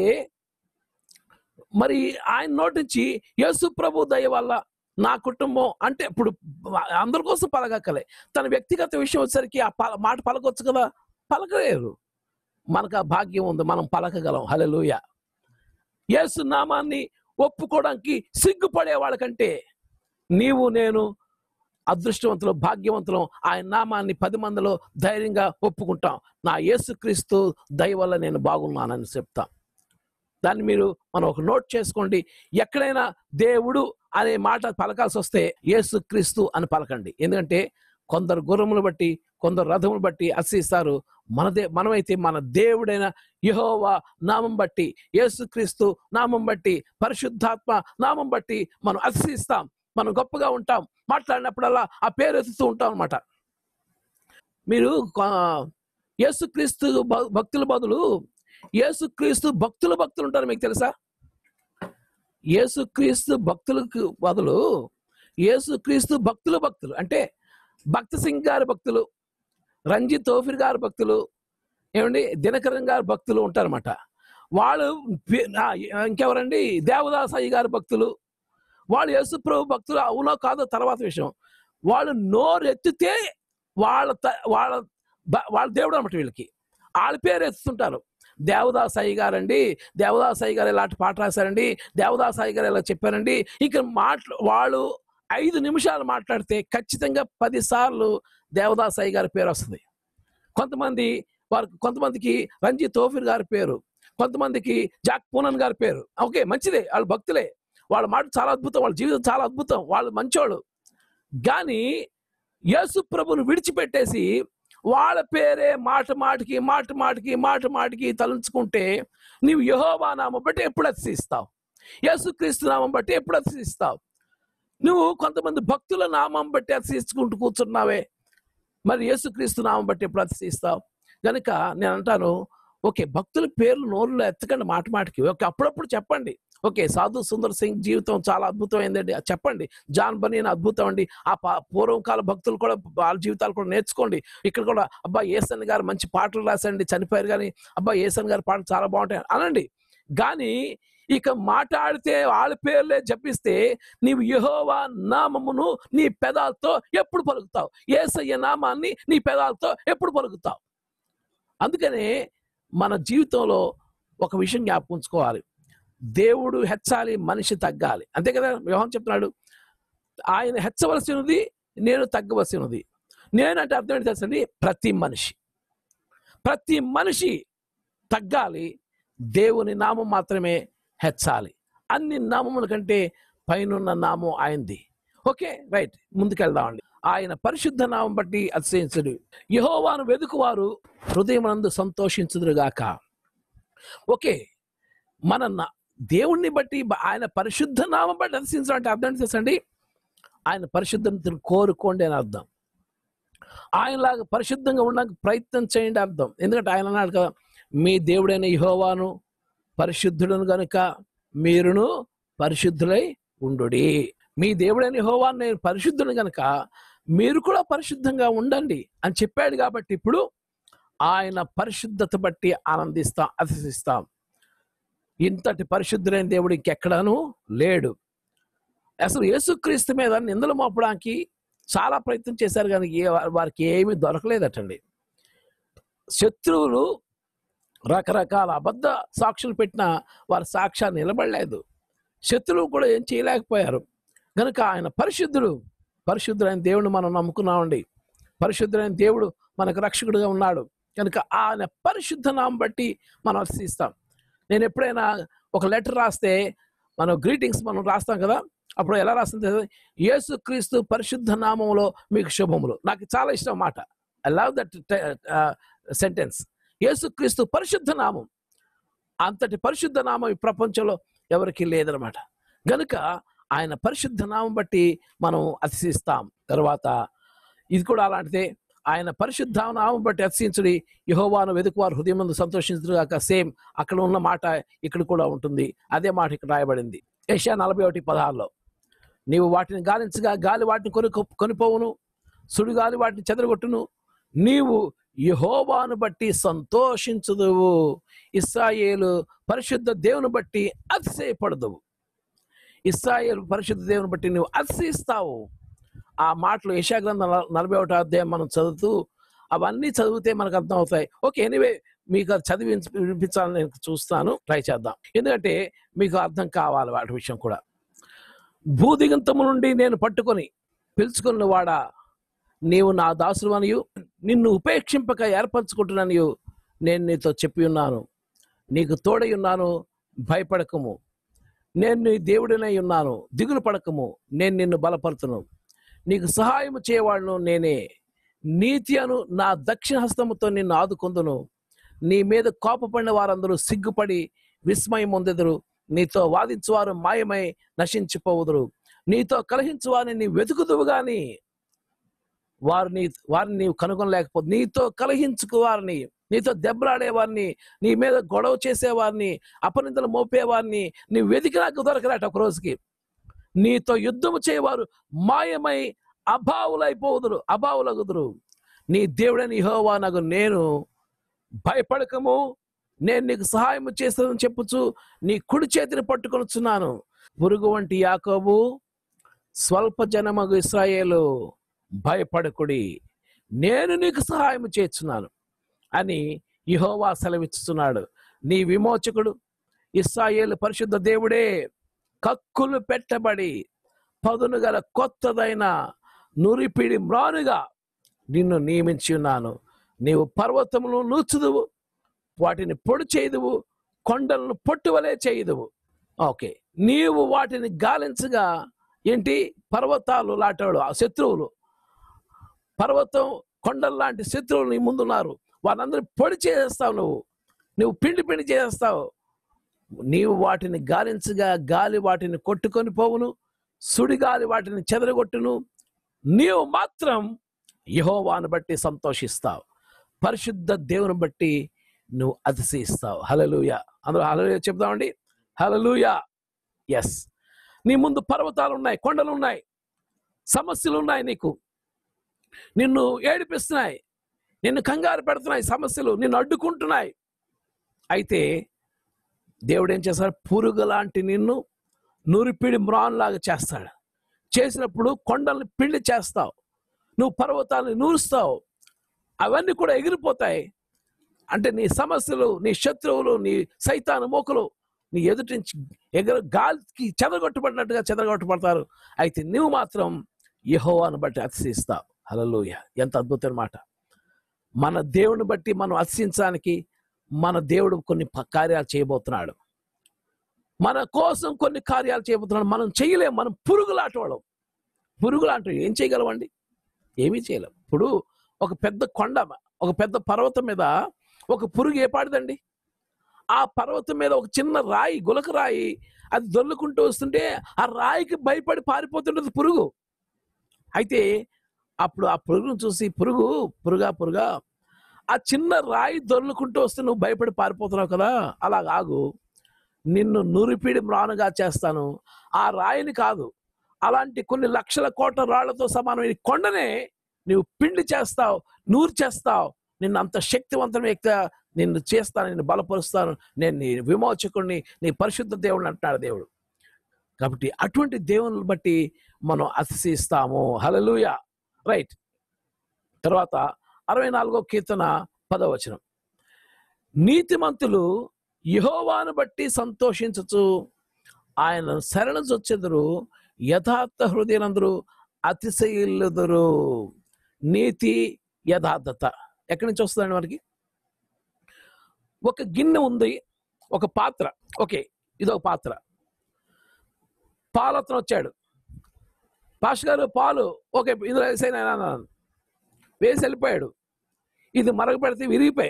Speaker 3: మరి ఆయన నోటి నుంచి యేసు ప్రభు దయ వల్ల నా కుటుంబం అంటే ఇప్పుడు అందరి కోసం పలగక్కలే తన వ్యక్తిగత విషయం వచ్చేసరికి ఆ పల మాట పలకొచ్చు కదా పలకలేరు మనకు ఆ భాగ్యం ఉంది మనం పలకగలం హల్లెలూయ యేసు నామాన్ని ఒప్పుకోవడానికి సిగ్గుపడే వాళ్ళకంటే నీవు నేను అదృష్టవంతులు భాగ్యవంతులం ఆయన నామాన్ని పది మందిలో ధైర్యంగా ఒప్పుకుంటాం నా యేసుక్రీస్తు దయ వల్ల నేను బాగున్నానని చెప్తాం దాన్ని మీరు మనం ఒక నోట్ చేసుకోండి ఎక్కడైనా దేవుడు అనే మాట పలకాల్సి వస్తే యేసుక్రీస్తు అని పలకండి ఎందుకంటే కొందరు గుర్రములు బట్టి కొందరు రథములు బట్టి అర్చిస్తారు మనదే మనమైతే మన దేవుడైన యెహోవా నామం బట్టి యేసుక్రీస్తు నామం బట్టి పరిశుద్ధాత్మ నామం బట్టి మనం అర్చిస్తాం మనం గొప్పగా ఉంటాం మాట్లాడినప్పుడల్లా ఆ పేరు ఎత్తుతూ ఉంటాం అన్నమాట మీరు కొ- యేసుక్రీస్తు భ- భక్తుల బదులు యేసుక్రీస్తు భక్తుల భక్తులు ఉంటారు మీకు తెలుసా యేసుక్రీస్తు భక్తులకు బదులు యేసుక్రీస్తు భక్తుల భక్తులు అంటే భక్త సింగ్ గారి భక్తులు రంజిత్ తోఫిర్ గారి భక్తులు ఏమండి దినకరన్ గారి భక్తులు ఉంటారన్నమాట వాళ్ళు పే- ఆ, ఇంకెవరండి దేవదాసయ్య గారి భక్తులు వాళ్ళు యేసుప్రభు భక్తులు అవునో కాదో తర్వాత విషయం వాళ్ళు నోరు ఎత్తితే వాళ్ళ త- వాళ్ళ బ- వాళ్ళ దేవుడు అనమాట వీళ్ళకి వాళ్ళ పేరు ఎత్తుతుంటారు దేవదాస్ అయ్య గారండి దేవదాస్ అయ్య గారు ఇలాంటి పాట రాశారండి దేవదాస్ అయ్య గారు ఇలా చెప్పారండి ఇక మాట్లా వాళ్ళు ఐదు నిమిషాలు మాట్లాడితే ఖచ్చితంగా పది సార్లు దేవదాస్ అయ్య గారి పేరు వస్తుంది కొంతమంది వారు కొంతమందికి రంజిత్ తోఫిర్ గారి పేరు కొంతమందికి జాక్ పూనన్ గారి పేరు ఓకే మంచిదే వాళ్ళు భక్తులే వాళ్ళ మాట చాలా అద్భుతం వాళ్ళ జీవితం చాలా అద్భుతం వాళ్ళు మంచోళ్ళు కానీ యేసు ప్రభుని విడిచిపెట్టేసి వాళ్ళ పేరే మాట మాటికి మాట మాటికి మాట మాటికి తలంచుకుంటే నీవు యహోవా నామం బట్టి ఎప్పుడు అతిశిస్తావు యేసుక్రీస్తు నామం బట్టి ఎప్పుడు అతిశిస్తావు నువ్వు కొంతమంది భక్తుల నామం బట్టి అతిశించుకుంటూ కూర్చున్నావే మరి యేసుక్రీస్తు నామం బట్టి ఎప్పుడు అతిశిస్తావు కనుక నేను అంటాను ఓకే భక్తుల పేర్లు నోరులో ఎత్తకండి మాట మాటికి ఓకే అప్పుడప్పుడు చెప్పండి ఓకే సాధు సుందర్ సింగ్ జీవితం చాలా అద్భుతమైందండి అది చెప్పండి జాన్ బనీన్ అద్భుతం అండి ఆ పా- పూర్వకాల భక్తులు కూడా వాళ్ళ జీవితాలు కూడా నేర్చుకోండి ఇక్కడ కూడా అబ్బా ఏసన్ గారు మంచి పాటలు రాసండి చనిపోయారు కానీ అబ్బా ఏసన్ గారి పాటలు చాలా బాగుంటాయి అనండి కానీ ఇక మాట్లాడితే వాళ్ళ పేర్లే జపిస్తే నీవు యెహోవా నామమును నీ పెదాలతో ఎప్పుడు పలుకుతావు ఏసయ్య నామాన్ని నీ పెదాలతో ఎప్పుడు పలుకుతావు అందుకనే మన జీవితంలో ఒక విషయం జ్ఞాపకం ఉంచుకోవాలి దేవుడు హెచ్చాలి మనిషి తగ్గాలి అంతే కదా వ్యవహారం చెప్తున్నాడు ఆయన హెచ్చవలసినది నేను తగ్గవలసినది నేనంటే అర్థం ఏంటి తెలుసండి ప్రతి మనిషి ప్రతి మనిషి తగ్గాలి దేవుని నామం మాత్రమే హెచ్చాలి అన్ని నామముల కంటే పైనున్న నామం ఆయనది ఓకే రైట్ ముందుకెళ్దామండి ఆయన పరిశుద్ధ నామం బట్టి అతిశయించుడు యహోవాను వెదుకువారు హృదయమందు సంతోషించుదురుగాక ఓకే మన నా- దేవుణ్ణి బట్టి బ- ఆయన పరిశుద్ధ నామం బట్టి అతిశయించడం అంటే అర్థం ఏంటి తెలుసండి ఆయన పరిశుద్ధతను కోరుకోండి అని అర్థం ఆయనలాగా పరిశుద్ధంగా ఉండడానికి ప్రయత్నం చేయండి అర్థం ఎందుకంటే ఆయన అన్నాడు కదా మీ దేవుడైన యెహోవాను పరిశుద్ధులను గనుక మీరును పరిశుద్ధులై ఉండుడి మీ దేవుడైన యెహోవాను నేను పరిశుద్ధుని గనుక మీరు కూడా పరిశుద్ధంగా ఉండండి అని చెప్పాడు కాబట్టి ఇప్పుడు ఆయన పరిశుద్ధత బట్టి ఆనందిస్తాం అతిశిస్తాం ఇంతటి పరిశుద్ధులైన దేవుడు ఇంకెక్కడాను లేడు అసలు యేసుక్రీస్తు మీద నిందలు మోపడానికి చాలా ప్రయత్నం చేశారు కానీ ఏ వారికి ఏమీ దొరకలేదటండి శత్రువులు రకరకాల అబద్ధ సాక్షులు పెట్టినా వారి సాక్ష్యాన్ని నిలబడలేదు శత్రువు కూడా ఏం చేయలేకపోయారు కనుక ఆయన పరిశుద్ధుడు పరిశుద్ధుడైన దేవుడిని మనం నమ్ముకున్నామండి పరిశుద్ధుడైన దేవుడు మనకు రక్షకుడుగా ఉన్నాడు కనుక ఆయన పరిశుద్ధ నామం బట్టి మనం అర్శిస్తాం నేను ఎప్పుడైనా ఒక లెటర్ రాస్తే మనం గ్రీటింగ్స్ మనం రాస్తాం కదా అప్పుడు ఎలా రాస్తుంది యేసు క్రీస్తు పరిశుద్ధ నామంలో మీకు శుభములు నాకు చాలా ఇష్టం మాట ఐ లవ్ దట్ సెంటెన్స్ యేసుక్రీస్తు పరిశుద్ధ నామం అంతటి పరిశుద్ధ నామం ఈ ప్రపంచంలో ఎవరికి లేదనమాట గనుక ఆయన పరిశుద్ధ నామం బట్టి మనం అతిశిస్తాం తర్వాత ఇది కూడా అలాంటిదే ఆయన పరిశుద్ధ నామం బట్టి అతిశించుడి యహోవాను వెతుకువారు హృదయం ముందు సంతోషించుగాక సేమ్ అక్కడ ఉన్న మాట ఇక్కడ కూడా ఉంటుంది అదే మాట ఇక్కడ రాయబడింది ఏషియా నలభై ఒకటి పదహారులో నీవు వాటిని గాలించగా గాలి వాటిని కొని కొనిపోవును సుడిగాలి వాటిని చెదరగొట్టును నీవు యహోవాను బట్టి సంతోషించుదువు ఇస్రాయేలు పరిశుద్ధ దేవుని బట్టి అతిశయపడదువు ఇస్రాయేలు పరిశుద్ధ దేవుని బట్టి నువ్వు అతిశయిస్తావు ఆ మాటలు యశాగ్రంథం నలభై ఒకటో అధ్యాయం మనం చదువుతూ అవన్నీ చదివితే మనకు అర్థం అవుతాయి ఓకే ఎనీవే మీకు అది చదివి వినిపించాలని నేను చూస్తాను ట్రై చేద్దాం ఎందుకంటే మీకు అర్థం కావాలి వాటి విషయం కూడా భూదిగంతము నుండి నేను పట్టుకొని పిలుచుకున్న వాడా నీవు నా దాసులు అనియు నిన్ను ఉపేక్షింపక ఏర్పరచుకుంటున్నానియు నేను నీతో చెప్పి ఉన్నాను నీకు తోడై ఉన్నాను భయపడకము నేను నీ దేవుడినై ఉన్నాను దిగులు పడకము నేను నిన్ను బలపరుతును నీకు సహాయం చేయవాడును నేనే నీతి అను నా దక్షిణ హస్తముతో నిన్ను ఆదుకొందును నీ మీద కోపపడిన వారందరూ సిగ్గుపడి విస్మయం పొందెదరు నీతో వాదించువారు మాయమై నశించిపోవుదురు నీతో కలహించు వారిని నీ వెతుకుదువు గాని వారు నీ వారిని నీవు కనుగొనలేకపోతే నీతో కలహించుకు వారిని నీతో దెబ్బలాడే వారిని నీ మీద గొడవ చేసేవారిని అపనిందలు మోపేవారిని నీ వెతికి నాకు దొరకరాట ఒక రోజుకి నీతో యుద్ధము చేయవారు మాయమై అభావులైపోదురు అభావులగుదురు నీ దేవుడని యెహోవా నాకు నేను భయపడకము నేను నీకు సహాయం చేస్తానని చెప్పుచు నీ కుడి చేతిని పట్టుకొనుచున్నాను పురుగు వంటి యాకోబు స్వల్ప జనమగు ఇస్రాయేలు భయపడకుడి నేను నీకు సహాయం చేస్తున్నాను అని యెహోవా సెలవిస్తున్నాడు నీ విమోచకుడు ఇస్రాయేలు పరిశుద్ధ దేవుడే కక్కులు పెట్టబడి పదును గల కొత్తదైన నురిపిడి మ్రానుగా నిన్ను నియమించి ఉన్నాను నీవు పర్వతములు నూచుదువు వాటిని పొడి చేయుదువు కొండలను పొట్టువలే చేయుదువు ఓకే నీవు వాటిని గాలించగా ఏంటి పర్వతాలు లాంటివాడు ఆ శత్రువులు పర్వతం కొండల లాంటి శత్రువులు నీ ముందున్నారు వాళ్ళందరూ పొడి చేసేస్తావు నువ్వు నువ్వు పిండి పిండి చేస్తావు నీవు వాటిని గాలించగా గాలి వాటిని కొట్టుకొని పోవును సుడిగాలి వాటిని చెదరగొట్టును నీవు మాత్రం యహోవాను బట్టి సంతోషిస్తావు పరిశుద్ధ దేవుని బట్టి నువ్వు అతిశయిస్తావు హలలుయ అందరూ హలలుయ చెప్దామండి హలలుయ ఎస్ నీ ముందు పర్వతాలు ఉన్నాయి కొండలు ఉన్నాయి సమస్యలు ఉన్నాయి నీకు నిన్ను ఏడిపిస్తున్నాయి నిన్ను కంగారు పెడుతున్నాయి సమస్యలు నిన్ను అడ్డుకుంటున్నాయి అయితే దేవుడు ఏం చేస్తాడు పురుగు లాంటి నిన్ను నూరిపిడి మ్రాన్లాగా చేస్తాడు చేసినప్పుడు కొండల్ని పిండి చేస్తావు నువ్వు పర్వతాలను నూరుస్తావు అవన్నీ కూడా ఎగిరిపోతాయి అంటే నీ సమస్యలు నీ శత్రువులు నీ సైతాను మోకలు నీ ఎదుటి నుంచి ఎగర గాలికి చెదరగొట్టబడినట్టుగా చెదరగొట్టబడతారు అయితే నువ్వు మాత్రం యహోవాను బట్టి అతిశిస్తావు హల్లెలూయ ఎంత అద్భుతమైన మాట మన దేవుని బట్టి మనం అతిశించడానికి మన దేవుడు కొన్ని ప- కార్యాలు చేయబోతున్నాడు మన కోసం కొన్ని కార్యాలు చేయబోతున్నాడు మనం చేయలేం మనం పురుగులాటవాళ్ళం పురుగులాంటి ఏం చేయగలమండి ఏమీ చేయలేం ఇప్పుడు ఒక పెద్ద కొండ ఒక పెద్ద పర్వతం మీద ఒక పురుగు ఏ పాడదండి ఆ పర్వతం మీద ఒక చిన్న రాయి గులక రాయి అది దొర్లుకుంటూ వస్తుంటే ఆ రాయికి భయపడి పారిపోతుంటుంది పురుగు అయితే అప్పుడు ఆ పురుగును చూసి పురుగు పురుగా పురుగా ఆ చిన్న రాయి దొర్లుకుంటూ వస్తే నువ్వు భయపడి పారిపోతున్నావు కదా అలా ఆగు నిన్ను నురిపిడి మ్రానుగా చేస్తాను ఆ రాయిని కాదు అలాంటి కొన్ని లక్షల కోట్ల రాళ్లతో సమానమైన ఈ కొండనే నువ్వు పిండి చేస్తావు నూరు చేస్తావు నిన్ను అంత శక్తివంతమైన వ్యక్తి నిన్ను చేస్తాను నిన్ను బలపరుస్తాను నేను నీ విమోచకుడిని నీ పరిశుద్ధ దేవుడిని అంటున్నాడు దేవుడు కాబట్టి అటువంటి దేవుని బట్టి మనం అతిశయిస్తాము హలలుయ రైట్ తర్వాత అరవై నాలుగో కీర్తన పదవచనం నీతిమంతులు యహోవాను బట్టి సంతోషించచ్చు ఆయన శరణొచ్చెదరు యథార్థ హృదయనందరూ అతిశయిల్లుదురు నీతి యథార్థత ఎక్కడి నుంచి వస్తుందండి మనకి ఒక గిన్నె ఉంది ఒక పాత్ర ఓకే ఇదొక పాత్ర పాలతను వచ్చాడు పాష గారు పాలు ఓకే ఇందులో వేసాను అన్నాను వేసి వెళ్ళిపోయాడు ఇది మరగపెడితే విరిగిపోయాయి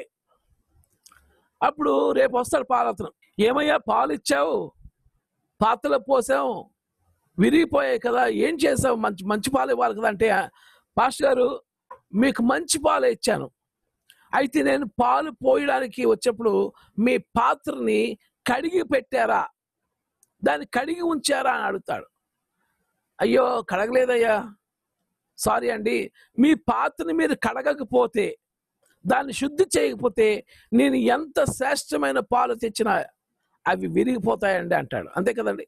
Speaker 3: అప్పుడు రేపు వస్తాడు పాలతను ఏమయ్యా పాలు ఇచ్చావు పాత్రలో పోసాం విరిగిపోయాయి కదా ఏం చేసావు మంచి మంచి పాలు ఇవ్వాలి కదా అంటే పాస్టర్ గారు మీకు మంచి పాలు ఇచ్చాను అయితే నేను పాలు పోయడానికి వచ్చేప్పుడు మీ పాత్రని కడిగి పెట్టారా దాన్ని కడిగి ఉంచారా అని అడుగుతాడు అయ్యో కడగలేదయ్యా సారీ అండి మీ పాత్రని మీరు కడగకపోతే దాన్ని శుద్ధి చేయకపోతే నేను ఎంత శ్రేష్టమైన పాలు తెచ్చినా అవి విరిగిపోతాయండి అంటాడు అంతే కదండి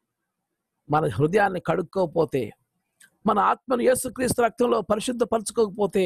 Speaker 3: మన హృదయాన్ని కడుక్కోకపోతే మన ఆత్మను యేసుక్రీస్తు రక్తంలో పరిశుద్ధపరచుకోకపోతే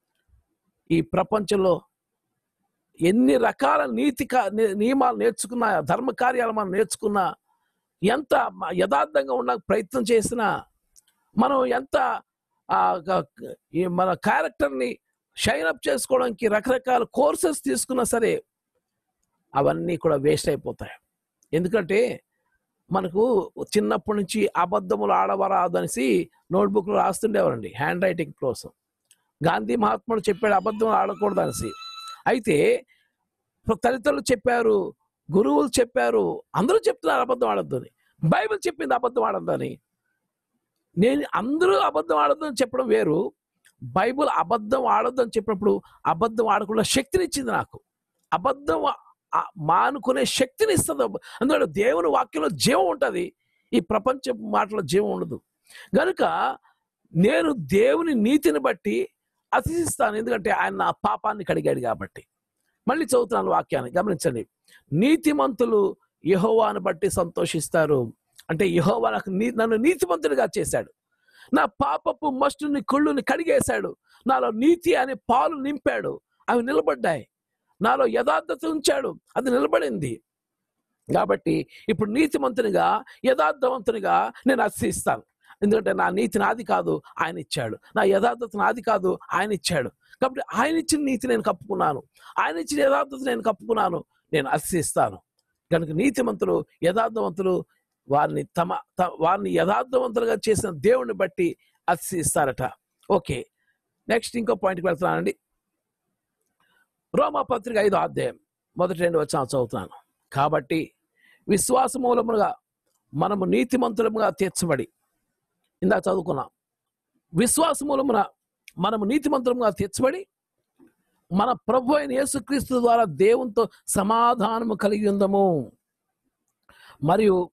Speaker 3: ఈ ప్రపంచంలో ఎన్ని రకాల నీతి కా- ని- నియమాలు నేర్చుకున్నా ధర్మ కార్యాలు మనం నేర్చుకున్నా ఎంత మ- యథార్థంగా ఉన్న ప్రయత్నం చేసినా మనం ఎంత ఆ, గ- ఈ మన క్యారెక్టర్ని షైన్ అప్ చేసుకోవడానికి రకరకాల కోర్సెస్ తీసుకున్నా సరే అవన్నీ కూడా వేస్ట్ అయిపోతాయి ఎందుకంటే మనకు చిన్నప్పటి నుంచి అబద్ధములు ఆడవరాదు అనేసి నోట్బుక్లో రాస్తుండేవారండి హ్యాండ్ రైటింగ్ కోసం గాంధీ మహాత్ముడు చెప్పాడు అబద్ధం ఆడకూడదు అనేసి అయితే తల్లిదండ్రులు చెప్పారు గురువులు చెప్పారు అందరూ చెప్తున్నారు అబద్ధం ఆడద్దు అని బైబిల్ చెప్పింది అబద్ధం ఆడద్దని నేను అందరూ అబద్ధం ఆడద్దు అని చెప్పడం వేరు బైబిల్ అబద్ధం ఆడొద్దు అని చెప్పినప్పుడు అబద్ధం ఆడకుండా శక్తిని ఇచ్చింది నాకు అబద్ధం ఆ- మానుకునే శక్తిని ఇస్తుంది అందువల్ల దేవుని వాక్యంలో జీవం ఉంటుంది ఈ ప్రపంచ మాటలో జీవం ఉండదు కనుక నేను దేవుని నీతిని బట్టి అతిశిస్తాను ఎందుకంటే ఆయన నా పాపాన్ని కడిగాడు కాబట్టి మళ్ళీ చదువుతున్నాను వాక్యాన్ని గమనించండి నీతిమంతులు యహోవాను బట్టి సంతోషిస్తారు అంటే యహోవా నాకు నీ- నన్ను నీతిమంతుడిగా చేశాడు నా పాపపు మస్టుని కుళ్ళుని కడిగేశాడు నాలో నీతి అనే పాలు నింపాడు అవి నిలబడ్డాయి నాలో యథార్థత ఉంచాడు అది నిలబడింది కాబట్టి ఇప్పుడు నీతిమంతునిగా యథార్థవంతునిగా నేను అతిశిస్తాను ఎందుకంటే నా నీతి నాది కాదు ఆయన ఇచ్చాడు నా యథార్థత నాది కాదు ఆయన ఇచ్చాడు కాబట్టి ఆయన ఇచ్చిన నీతి నేను కప్పుకున్నాను ఆయన ఇచ్చిన యథార్థత నేను కప్పుకున్నాను నేను అతిశిస్తాను కనుక నీతిమంతులు యథార్థవంతులు వారిని తమ త- వారిని యథార్థవంతులుగా చేసిన దేవుణ్ణి బట్టి అతిశిస్తారట ఓకే నెక్స్ట్ ఇంకో పాయింట్కి వెళ్తున్నానండి రోమా పత్రిక ఐదో అధ్యాయం మొదటి రెండు వచ్చిన చదువుతున్నాను కాబట్టి విశ్వాస మూలముగా మనము నీతిమంతులముగా తీర్చబడి ఇందా చదువుకున్నాం విశ్వాస మూలమున మనము నీతిమంతులముగా తీర్చబడి మన ప్రభు అయిన యేసుక్రీస్తు ద్వారా దేవునితో సమాధానము కలిగి ఉందము మరియు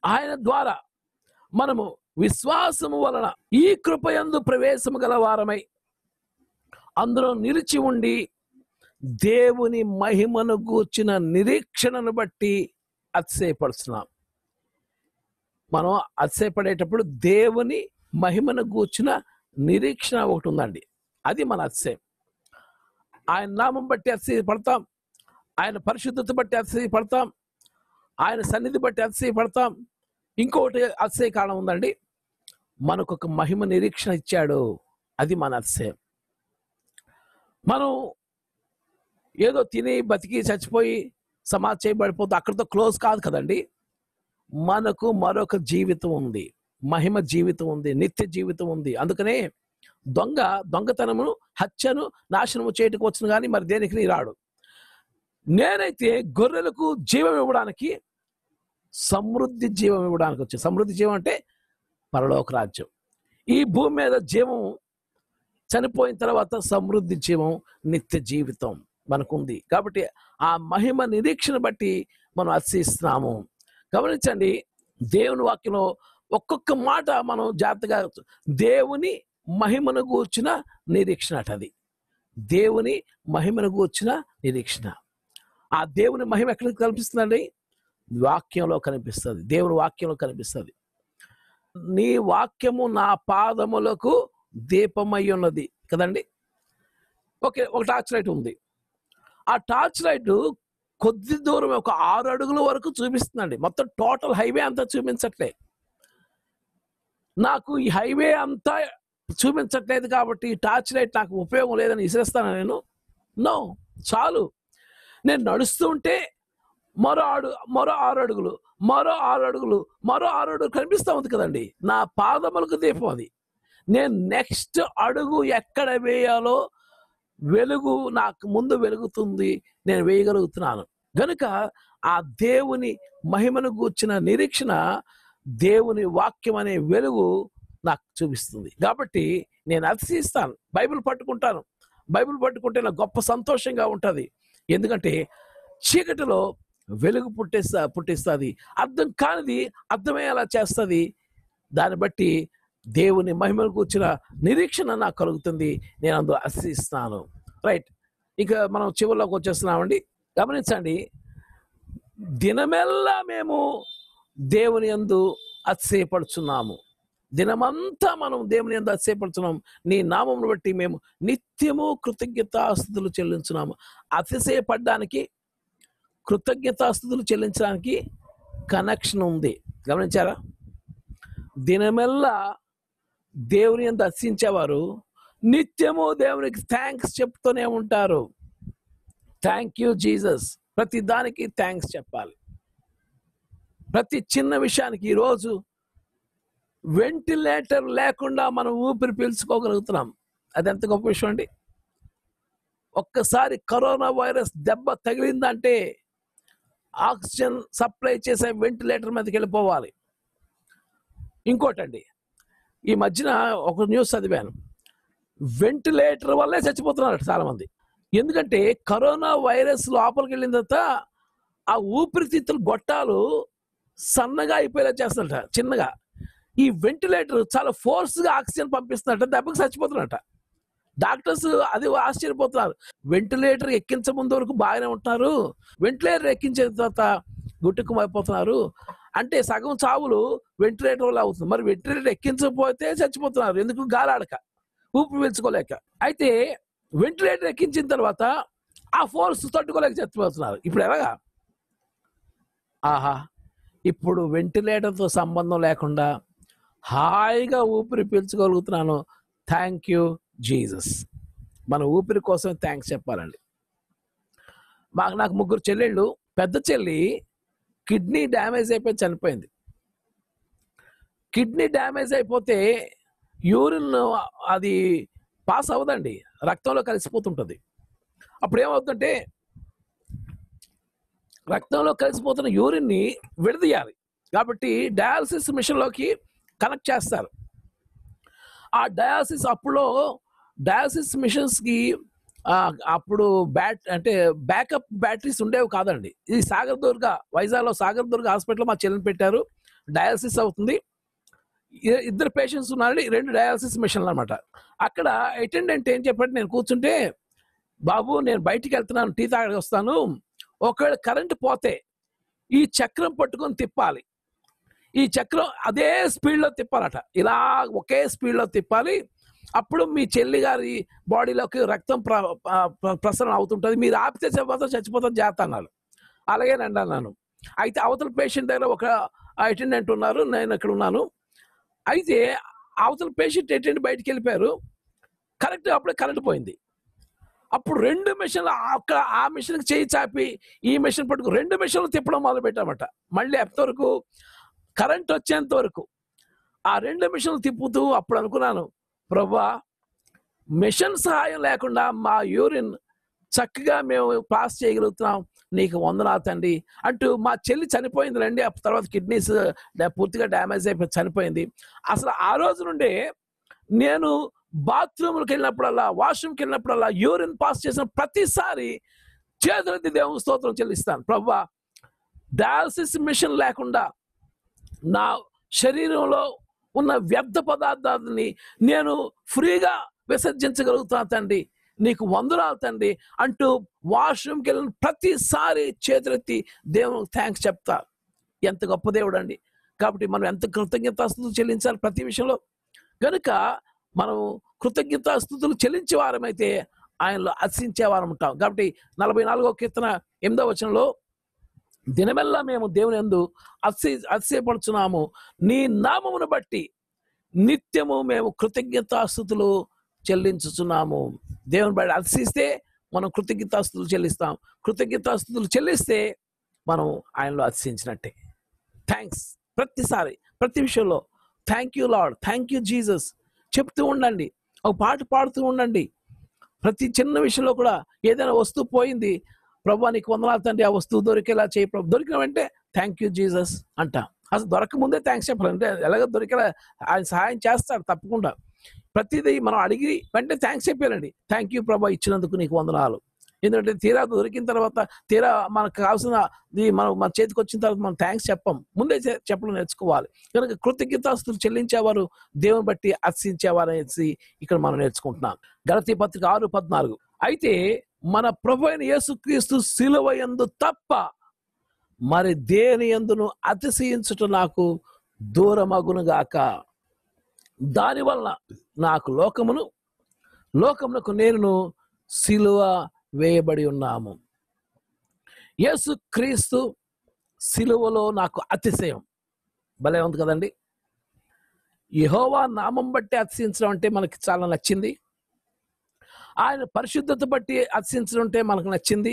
Speaker 3: ఆయన ద్వారా మనము విశ్వాసము వలన ఈ కృపయందు ప్రవేశము గల వారమై అందులో నిలిచి ఉండి దేవుని మహిమను గూర్చిన నిరీక్షణను బట్టి అతిశయపడుతున్నాం మనం అతిశయపడేటప్పుడు దేవుని మహిమను గూర్చిన నిరీక్షణ ఒకటి ఉందండి అది మన అతిశయం ఆయన నామం బట్టి అతిశయపడతాం ఆయన పరిశుద్ధత బట్టి అతిశయపడతాం ఆయన సన్నిధి బట్టి అతిశయపడతాం ఇంకొకటి అతిశయ కారణం ఉందండి మనకు ఒక మహిమ నిరీక్షణ ఇచ్చాడు అది మన అతిశయం మనం ఏదో తిని బతికి చచ్చిపోయి సమాధి చేయబడిపోతే అక్కడితో క్లోజ్ కాదు కదండి మనకు మరొక జీవితం ఉంది మహిమ జీవితం ఉంది నిత్య జీవితం ఉంది అందుకనే దొంగ దొంగతనమును హత్యను నాశనము చేయటకు వచ్చిన కానీ మరి దేనికి రాడు నేనైతే గొర్రెలకు జీవం ఇవ్వడానికి సమృద్ధి జీవం ఇవ్వడానికి వచ్చి సమృద్ధి జీవం అంటే పరలోక రాజ్యం ఈ భూమి మీద జీవం చనిపోయిన తర్వాత సమృద్ధి జీవం నిత్య జీవితం మనకుంది కాబట్టి ఆ మహిమ నిరీక్షణ బట్టి మనం అతిశిస్తున్నాము గమనించండి దేవుని వాక్యంలో ఒక్కొక్క మాట మనం జాగ్రత్తగా దేవుని మహిమను గూర్చిన నిరీక్షణ అట అది దేవుని మహిమను గూర్చిన నిరీక్షణ ఆ దేవుని మహిమ ఎక్కడ కనిపిస్తుందండి వాక్యంలో కనిపిస్తుంది దేవుని వాక్యంలో కనిపిస్తుంది నీ వాక్యము నా పాదములకు దీపమై ఉన్నది కదండి ఓకే ఒక టార్చ్ లైట్ ఉంది ఆ టార్చ్ లైట్ కొద్ది దూరం ఒక ఆరు అడుగుల వరకు చూపిస్తుందండి మొత్తం టోటల్ హైవే అంతా చూపించట్లే నాకు ఈ హైవే అంతా చూపించట్లేదు కాబట్టి ఈ టార్చ్ లైట్ నాకు ఉపయోగం లేదని విసిరేస్తాను నేను నో చాలు నేను నడుస్తుంటే మరో ఆడు మరో ఆరు అడుగులు మరో ఆరు అడుగులు మరో ఆరు అడుగులు కనిపిస్తూ ఉంది కదండి నా పాదములకు దీపం అది నేను నెక్స్ట్ అడుగు ఎక్కడ వేయాలో వెలుగు నాకు ముందు వెలుగుతుంది నేను వేయగలుగుతున్నాను గనుక ఆ దేవుని మహిమను గూర్చిన నిరీక్షణ దేవుని వాక్యం అనే వెలుగు నాకు చూపిస్తుంది కాబట్టి నేను అతిశయిస్తాను బైబిల్ పట్టుకుంటాను బైబిల్ పట్టుకుంటే నాకు గొప్ప సంతోషంగా ఉంటుంది ఎందుకంటే చీకటిలో వెలుగు పుట్టేస్తా పుట్టిస్తుంది అర్థం కానిది అర్థమయ్యేలా చేస్తుంది దాన్ని బట్టి దేవుని మహిమను కూర్చిన నిరీక్షణ నాకు కలుగుతుంది నేను అందులో అసిస్తాను రైట్ ఇక మనం చివరిలోకి వచ్చేస్తున్నామండి గమనించండి దినమెల్లా మేము దేవుని యందు అతిశయపడుచున్నాము దినమంతా మనం దేవుని యందు అతిశయపడుతున్నాము నీ నామమును బట్టి మేము నిత్యము కృతజ్ఞతాస్థుతులు చెల్లించున్నాము అతిశయపడడానికి కృతజ్ఞతాస్థుతులు చెల్లించడానికి కనెక్షన్ ఉంది గమనించారా దినమెల్లా దేవుని ఎంత దర్శించేవారు నిత్యము దేవునికి థ్యాంక్స్ చెప్తూనే ఉంటారు థ్యాంక్ యూ జీసస్ ప్రతి దానికి థ్యాంక్స్ చెప్పాలి ప్రతి చిన్న విషయానికి ఈరోజు వెంటిలేటర్ లేకుండా మనం ఊపిరి పీల్చుకోగలుగుతున్నాం అది ఎంత గొప్ప విషయం అండి ఒక్కసారి కరోనా వైరస్ దెబ్బ తగిలిందంటే ఆక్సిజన్ సప్లై చేసే వెంటిలేటర్ మీదకి వెళ్ళిపోవాలి ఇంకోటండి ఈ మధ్యన ఒక న్యూస్ చదివాను వెంటిలేటర్ వల్లే చచ్చిపోతున్నారు చాలా మంది ఎందుకంటే కరోనా వైరస్ లోపలికి వెళ్ళిన తర్వాత ఆ ఊపిరితిత్తుల గొట్టాలు సన్నగా అయిపోయేలా చేస్తున్నట చిన్నగా ఈ వెంటిలేటర్ చాలా ఫోర్స్గా ఆక్సిజన్ పంపిస్తున్నట్ట దెబ్బకి చచ్చిపోతున్నట్ట డాక్టర్స్ అది ఆశ్చర్యపోతున్నారు వెంటిలేటర్ ఎక్కించే ముందు వరకు బాగానే ఉంటున్నారు వెంటిలేటర్ ఎక్కించిన తర్వాత గుట్టుకుమైపోతున్నారు అంటే సగం చావులు వెంటిలేటర్ వల్ల అవుతుంది మరి వెంటిలేటర్ ఎక్కించకపోతే చచ్చిపోతున్నారు ఎందుకు గాలాడక ఊపిరి పీల్చుకోలేక అయితే వెంటిలేటర్ ఎక్కించిన తర్వాత ఆ ఫోర్స్ తట్టుకోలేక చచ్చిపోతున్నారు ఇప్పుడు ఎలాగా ఆహా ఇప్పుడు వెంటిలేటర్తో సంబంధం లేకుండా హాయిగా ఊపిరి పీల్చుకోగలుగుతున్నాను థ్యాంక్ యూ జీసస్ మన ఊపిరి కోసం థ్యాంక్స్ చెప్పాలండి మాకు నాకు ముగ్గురు చెల్లెళ్ళు పెద్ద చెల్లి కిడ్నీ డ్యామేజ్ అయిపోయి చనిపోయింది కిడ్నీ డ్యామేజ్ అయిపోతే యూరిన్ అది పాస్ అవ్వదండి రక్తంలో కలిసిపోతుంటుంది అప్పుడు ఏమవుతుందంటే రక్తంలో కలిసిపోతున్న యూరిన్ని విడదీయాలి కాబట్టి డయాలసిస్ మిషన్లోకి కనెక్ట్ చేస్తారు ఆ డయాలసిస్ అప్పుడులో డయాలసిస్ మిషన్స్కి అప్పుడు బ్యాట్ అంటే బ్యాకప్ బ్యాటరీస్ ఉండేవి కాదండి ఇది సాగర్ దుర్గ వైజాగ్లో సాగర్ దుర్గ హాస్పిటల్లో మా చెల్లిని పెట్టారు డయాలసిస్ అవుతుంది ఇ- ఇద్దరు పేషెంట్స్ ఉన్నారని రెండు డయాలసిస్ మిషన్లు అనమాట అక్కడ అటెండెంట్ ఏం చెప్పంటే నేను కూర్చుంటే బాబు నేను బయటికి వెళ్తున్నాను టీ తాగడానికి వస్తాను ఒకవేళ కరెంట్ పోతే ఈ చక్రం పట్టుకొని తిప్పాలి ఈ చక్రం అదే స్పీడ్లో తిప్పాలట ఇలా ఒకే స్పీడ్లో తిప్పాలి అప్పుడు మీ చెల్లి గారి బాడీలోకి రక్తం ప్ర ప్ర- ప్రసరణ అవుతుంటుంది మీరు ఆపితే చచ్చిపోతాం చచ్చిపోతాం జాగ్రత్త అన్నారు అలాగేనండి అన్నాను అయితే అవతల పేషెంట్ దగ్గర ఒక అటెండెంట్ ఉన్నారు నేను ఇక్కడ ఉన్నాను అయితే అవతల పేషెంట్ అటెండెంట్ బయటికి వెళ్ళిపోయారు కరెక్ట్ అప్పుడే కరెంట్ పోయింది అప్పుడు రెండు మిషన్లు అక్కడ ఆ మిషన్కి చేయి చాపి ఈ మిషన్ పట్టుకు రెండు మిషన్లు తిప్పడం మొదలు పెట్టామట మళ్ళీ ఎంతవరకు కరెంట్ వచ్చేంత వరకు ఆ రెండు మిషన్లు తిప్పుతూ అప్పుడు అనుకున్నాను ప్రభా మిషన్ సహాయం లేకుండా మా యూరిన్ చక్కగా మేము పాస్ చేయగలుగుతున్నాం నీకు వందనాలు తండ్రి అంటూ మా చెల్లి చనిపోయింది రండి ఆ తర్వాత కిడ్నీస్ పూర్తిగా డ్యామేజ్ అయిపోయి చనిపోయింది అసలు ఆ రోజు నుండే నేను బాత్రూమ్కి వెళ్ళినప్పుడల్లా వాష్రూమ్కి వెళ్ళినప్పుడల్లా యూరిన్ పాస్ చేసిన ప్రతిసారి చేతులెత్తి దేవుని స్తోత్రం చెల్లిస్తాను ప్రభా డయాలసిస్ మిషన్ లేకుండా నా శరీరంలో ఉన్న వ్యర్థ పదార్థాలని నేను ఫ్రీగా విసర్జించగలుగుతాను తండ్రి నీకు వందనాలు తండ్రి అంటూ వాష్రూమ్కి వెళ్ళిన ప్రతిసారి చేతులెత్తి దేవునికి థ్యాంక్స్ చెప్తా ఎంత గొప్ప దేవుడు అండి కాబట్టి మనం ఎంత కృతజ్ఞతాస్తుతులు చెల్లించాలి ప్రతి విషయంలో కనుక మనం కృతజ్ఞతాస్తుతులు చెల్లించే వారమైతే ఆయనలో అర్చించే వారం ఉంటాం కాబట్టి నలభై నాలుగో కీర్తన ఎనిమిదో వచనంలో దినమెల్లా మేము దేవుని ఎందు అతిశయ అతిశయపడుచున్నాము నీ నామమును బట్టి నిత్యము మేము కృతజ్ఞతాస్థుతులు చెల్లించుచున్నాము దేవుని బట్టి అతిశిస్తే మనం కృతజ్ఞతాస్థుతులు చెల్లిస్తాం కృతజ్ఞతాస్థుతులు చెల్లిస్తే మనం ఆయనలో అతిశించినట్టే థ్యాంక్స్ ప్రతిసారి ప్రతి విషయంలో thank you Lord thank you Jesus చెప్తూ ఉండండి ఒక పాట పాడుతూ ఉండండి ప్రతి చిన్న విషయంలో కూడా ఏదైనా వస్తువు పోయింది ప్రభా నీకు వందనాలు తండ్రి ఆ వస్తువు దొరికేలా చేయి ప్రభు దొరికిన వెంటనే థ్యాంక్ యూ జీసస్ అంట అసలు దొరక ముందే థ్యాంక్స్ చెప్పాలి అంటే ఎలాగ దొరికేలా ఆయన సహాయం చేస్తాడు తప్పకుండా ప్రతిదీ మనం అడిగి వెంటనే థ్యాంక్స్ చెప్పానండి థ్యాంక్ యూ ప్రభా ఇచ్చినందుకు నీకు వందనాలు ఎందుకంటే తీరా దొరికిన తర్వాత తీరా మనకు కావాల్సిన మనం మన చేతికి వచ్చిన తర్వాత మనం థ్యాంక్స్ చెప్పం ముందే చె- చెప్పడం నేర్చుకోవాలి కనుక కృతజ్ఞతాస్తులు చెల్లించేవారు దేవుని బట్టి అర్చించేవారు అనేసి ఇక్కడ మనం నేర్చుకుంటున్నాం గలతీ పత్రిక ఆరు పద్నాలుగు అయితే మన ప్రభు అయిన యేసుక్రీస్తు శిలువ యందు తప్ప మరి దేని ఎందును అతిశయించుట నాకు దూరమగునుగాక దానివల్ల నాకు లోకమును లోకమునకు నేను సిలువ వేయబడి ఉన్నాము యేసు క్రీస్తు సిలువలో నాకు అతిశయం భలే ఉంది కదండి యెహోవా నామం బట్టి అతిశయించడం అంటే మనకి చాలా నచ్చింది ఆయన పరిశుద్ధత బట్టి అతిశించడం అంటే మనకు నచ్చింది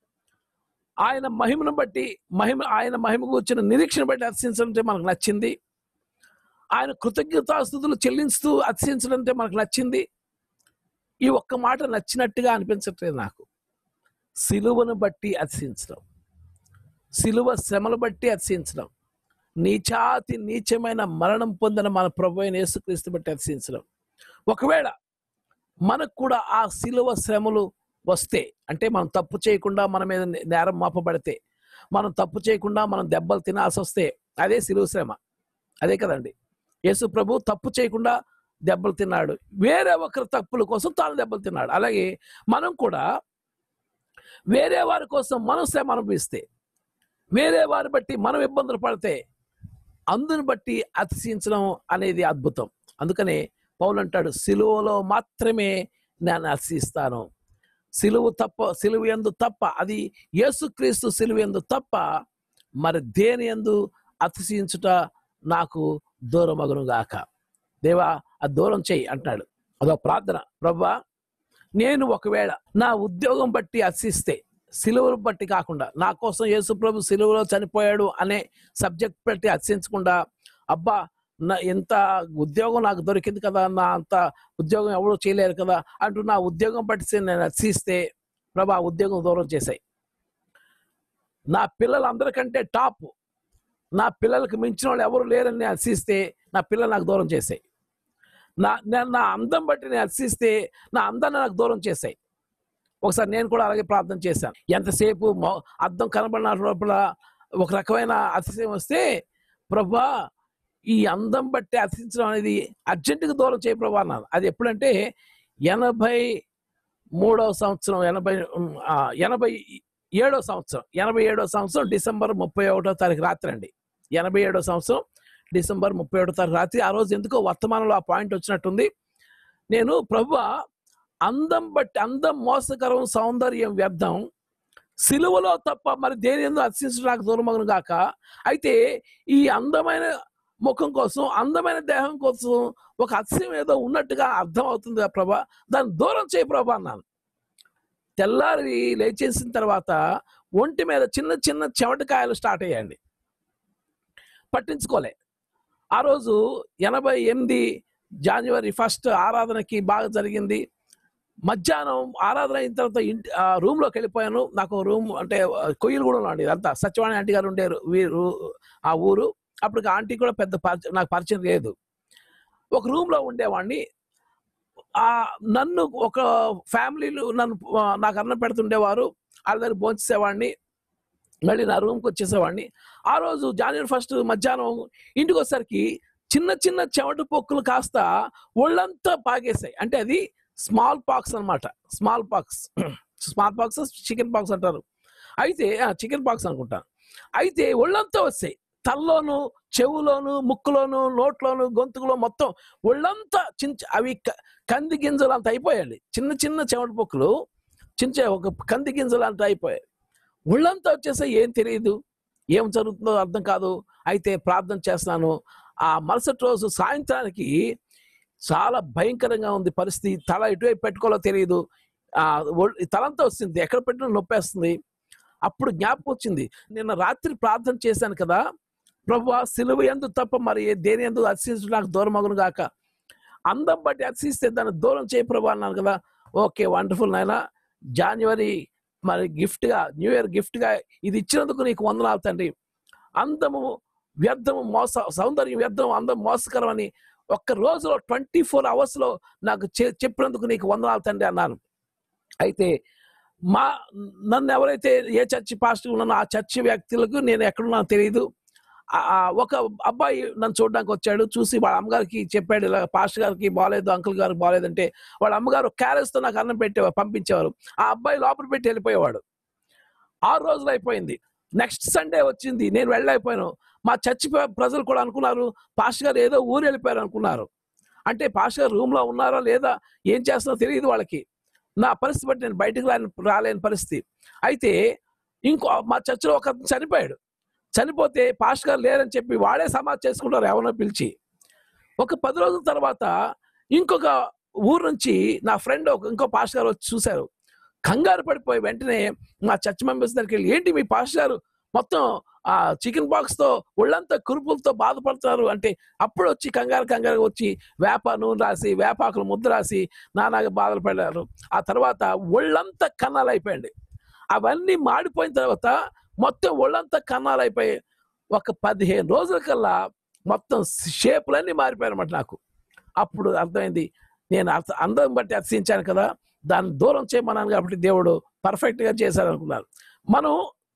Speaker 3: ఆయన మహిమను బట్టి మహిమ ఆయన మహిమ కూర్చున్న నిరీక్షణ బట్టి అతిశించడం అంటే మనకు నచ్చింది ఆయన కృతజ్ఞతాస్థుతులు చెల్లించుతూ అతిశించడం అంటే మనకు నచ్చింది ఈ ఒక్క మాట నచ్చినట్టుగా అనిపించట్లేదు నాకు సిలువను బట్టి అతిశించడం సిలువ శ్రమలు బట్టి అతిశించడం నీచాతి నీచమైన మరణం పొందిన మన ప్రభు అయిన యేసుక్రీస్తు బట్టి అతిశించడం ఒకవేళ మనకు కూడా ఆ సిలువ శ్రమలు వస్తే అంటే మనం తప్పు చేయకుండా మన మీద నేరం మోపబడితే మనం తప్పు చేయకుండా మనం దెబ్బలు తినాల్సి వస్తే అదే సిలువ శ్రమ అదే కదండి యేసు ప్రభు తప్పు చేయకుండా దెబ్బలు తిన్నాడు వేరే ఒకరి తప్పుల కోసం తాను దెబ్బలు తిన్నాడు అలాగే మనం కూడా వేరే వారి కోసం మనం శ్రమ అనుభవిస్తే వేరే వారి బట్టి మనం ఇబ్బందులు పడితే అందుని బట్టి అతిశయించడం అనేది అద్భుతం అందుకనే పౌలు అంటాడు సిలువలో మాత్రమే నేను అతిశయిస్తాను సిలువు తప్ప సిలువు ఎందు తప్ప అది యేసుక్రీస్తు సిలువు ఎందు తప్ప మరి దేని ఎందు అతిశయించుట నాకు దూరమగును గాక దేవా ఆ దూరం చెయ్యి అంటాడు అదో ప్రార్థన ప్రభా నేను ఒకవేళ నా ఉద్యోగం బట్టి అతిశిస్తే సిలువను బట్టి కాకుండా నా కోసం యేసు ప్రభు సిలువలో చనిపోయాడు అనే సబ్జెక్ట్ బట్టి అతిశించకుండా అబ్బా నా ఎంత ఉద్యోగం నాకు దొరికింది కదా నా అంత ఉద్యోగం ఎవరు చేయలేరు కదా అంటూ నా ఉద్యోగం బట్టి నేను అతిశిస్తే ప్రభా ఆ ఉద్యోగం దూరం చేశాయి నా పిల్లలందరికంటే టాప్ నా పిల్లలకు మించిన వాళ్ళు ఎవరు లేరని నేను అతిశిస్తే నా పిల్లలు నాకు దూరం చేశాయి నా నేను నా అందం బట్టి నేను అతిశిస్తే నా అందాన్ని నాకు దూరం చేశాయి ఒకసారి నేను కూడా అలాగే ప్రార్థన చేశాను ఎంతసేపు మొ- అద్దం కనబడిన లోపల ఒక రకమైన అతిశయం వస్తే ప్రభా ఈ అందం బట్టి అతిథించడం అనేది అర్జెంటుగా దూరం చేయ ప్రభా అన్నాను అది ఎప్పుడంటే ఎనభై మూడవ సంవత్సరం ఎనభై ఉమ్, ఆ, ఎనభై ఏడో సంవత్సరం ఎనభై ఏడో సంవత్సరం డిసెంబర్ ముప్పై ఒకటో తారీఖు రాత్రి అండి ఎనభై ఏడో సంవత్సరం డిసెంబర్ ముప్పై ఒకటో తారీఖు రాత్రి ఆ రోజు ఎందుకో వర్తమానంలో ఆ పాయింట్ వచ్చినట్టుంది నేను ప్రభు అందం బట్టి అందం మోసకరం సౌందర్యం వ్యర్థం సిలువలో తప్ప మరి దేని ఎందుకు అతిశించడానికి దూరమగను గాక అయితే ఈ అందమైన ముఖం కోసం అందమైన దేహం కోసం ఒక అతిశయం ఏదో ఉన్నట్టుగా అర్థం అవుతుంది కదా ప్రభా దాన్ని దూరం చేయి ప్రభా అన్నాను తెల్లారి లేచేసిన తర్వాత ఒంటి మీద చిన్న చిన్న చెమటకాయలు స్టార్ట్ అయ్యాయండి పట్టించుకోలే ఆ రోజు ఎనభై ఎనిమిది జనవరి ఫస్ట్ ఆరాధనకి బాగా జరిగింది మధ్యాహ్నం ఆరాధన అయిన తర్వాత ఇంటి ఆ రూమ్లోకి వెళ్ళిపోయాను నాకు రూమ్ అంటే కొయ్యలగూడెంలో అండి ఇదంతా సత్యవాణి ఆంటీ గారు ఉండేరు వీరు ఆ ఊరు అప్పుడు ఆంటీ కూడా పెద్ద పరిచయం నాకు పరిచయం లేదు ఒక రూమ్లో ఉండేవాడిని ఆ నన్ను ఒక ఫ్యామిలీలు నన్ను ఆ, నాకు అన్నం పెడుతుండేవారు వాళ్ళ దగ్గర భోంచేసేవాడిని మళ్ళీ నా రూమ్కి వచ్చేసేవాడిని ఆ రోజు జనవరి ఫస్ట్ మధ్యాహ్నం ఇంటికి వచ్చేసరికి చిన్న చిన్న చెమట పొక్కులు కాస్త ఒళ్ళంతా పాగేసాయి అంటే అది స్మాల్ పాక్స్ అన్నమాట smallpox smallpox chickenpox అంటారు అయితే చికెన్ పాక్స్ అనుకుంటాను అయితే ఒళ్ళంతా వస్తాయి తల్లోను చెవులోను ముక్కులోను నోట్లోను గొంతుకులో మొత్తం ఒళ్ళంతా చిన్న అవి క- కంది గింజలు అంత అయిపోయాయండి చిన్న చిన్న చెమట పొక్కులు చిన్న చిన్న ఒక కంది గింజలు అంత అయిపోయాయి ఒళ్ళంతా వచ్చేస్తే ఏం తెలియదు ఏం జరుగుతుందో అర్థం కాదు అయితే ప్రార్థన చేస్తాను ఆ మరుసటి రోజు సాయంత్రానికి చాలా భయంకరంగా ఉంది పరిస్థితి తల ఎటువైపు పెట్టుకోవాలో తెలియదు ఆ ఒళ్ళు- తలంతా వస్తుంది ఎక్కడ పెట్టినా నొప్పేస్తుంది అప్పుడు జ్ఞాపకం వచ్చింది నిన్న రాత్రి ప్రార్థన చేశాను కదా ప్రభు సిలువ ఎందు తప్ప మరి ఏ- దేని ఎందు అతిశించు నాకు దూరం అగును గాక అందం బట్టి అతిశిస్తే దాన్ని దూరం చేయ ప్రభు అన్నాను కదా ఓకే వండర్ఫుల్ నాయన జాన్యువరి మరి gift గా న్యూ ఇయర్ gift గా ఇది ఇచ్చినందుకు నీకు వందనాలు తండ్రి అందము వ్యర్థము మోస సౌందర్యం వ్యర్థం అందం మోసకరం అని ఒక్క రోజులో ట్వంటీ ఫోర్ అవర్స్లో నాకు చె- చెప్పినందుకు నీకు వందనాలు తండ్రి అన్నాను అయితే మా నన్ను ఎవరైతే ఏ చర్చి పాస్టర్ ఉన్నానో ఆ చర్చి వ్యక్తులకు నేను ఎక్కడున్నా తెలియదు ఆ- ఆ ఒక అబ్బాయి నన్ను చూడడానికి వచ్చాడు చూసి వాళ్ళ అమ్మగారికి చెప్పాడు ఇలా పాస్టర్ గారికి బాగాలేదు అంకుల్ గారికి బాగాలేదంటే వాళ్ళ అమ్మగారు carrots తో నాకు అన్నం పెట్టే పంపించేవారు ఆ అబ్బాయి లోపల పెట్టి వెళ్ళిపోయేవాడు ఆరు రోజులు అయిపోయింది నెక్స్ట్ సండే వచ్చింది నేను వెళ్ళైపోయాను మా చర్చి ప్ర- ప్రజలు కూడా అనుకున్నారు పాస్టర్ గారు ఏదో ఊరు వెళ్ళిపోయారు అనుకున్నారు అంటే పాస్టర్ గారు రూమ్ లో ఉన్నారా లేదా ఏం చేస్తున్నారో తెలియదు వాళ్ళకి నా పరిస్థితి బట్టి నేను బయటకు రాని రాలేని పరిస్థితి అయితే ఇంకో మా చర్చిలో ఒక అతను చనిపోయాడు చనిపోతే పాస్టర్ గారు లేరని చెప్పి వాడే సమాధి చేసుకుంటారు ఎవరినో పిలిచి ఒక పది రోజుల తర్వాత ఇంకొక ఊరు నుంచి నా ఫ్రెండ్ ఒక ఇంకో పాస్టర్ గారు వచ్చి చూశారు కంగారు పడిపోయి వెంటనే మా చర్చ్ మెంబర్స్ దగ్గరికి వెళ్ళి ఏంటి మీ పాస్టర్ గారు మొత్తం ఆ చికెన్ బాక్స్ తో ఒళ్ళంతా కురుపులతో బాధపడుతున్నారు అంటే అప్పుడు వచ్చి కంగారు కంగారు వచ్చి వేప నూనె రాసి వేపాకులు ముద్ద రాసి నానాగా బాధలు పడ్డారు ఆ తర్వాత ఒళ్ళంతా కన్నాలు అయిపోయింది అవన్నీ మాడిపోయిన తర్వాత మొత్తం ఒళ్ళంతా కన్నాలు అయిపోయి ఒక పదిహేను రోజుల కల్లా మొత్తం షేపులన్నీ మారిపోయాయి అనమాట నాకు అప్పుడు అర్థమైంది నేను అర్థ అందం బట్టి అతిశించాను కదా దాన్ని దూరం చేయమన్నాను కాబట్టి దేవుడు పర్ఫెక్ట్ గా చేశాడు అనుకున్నారు మనం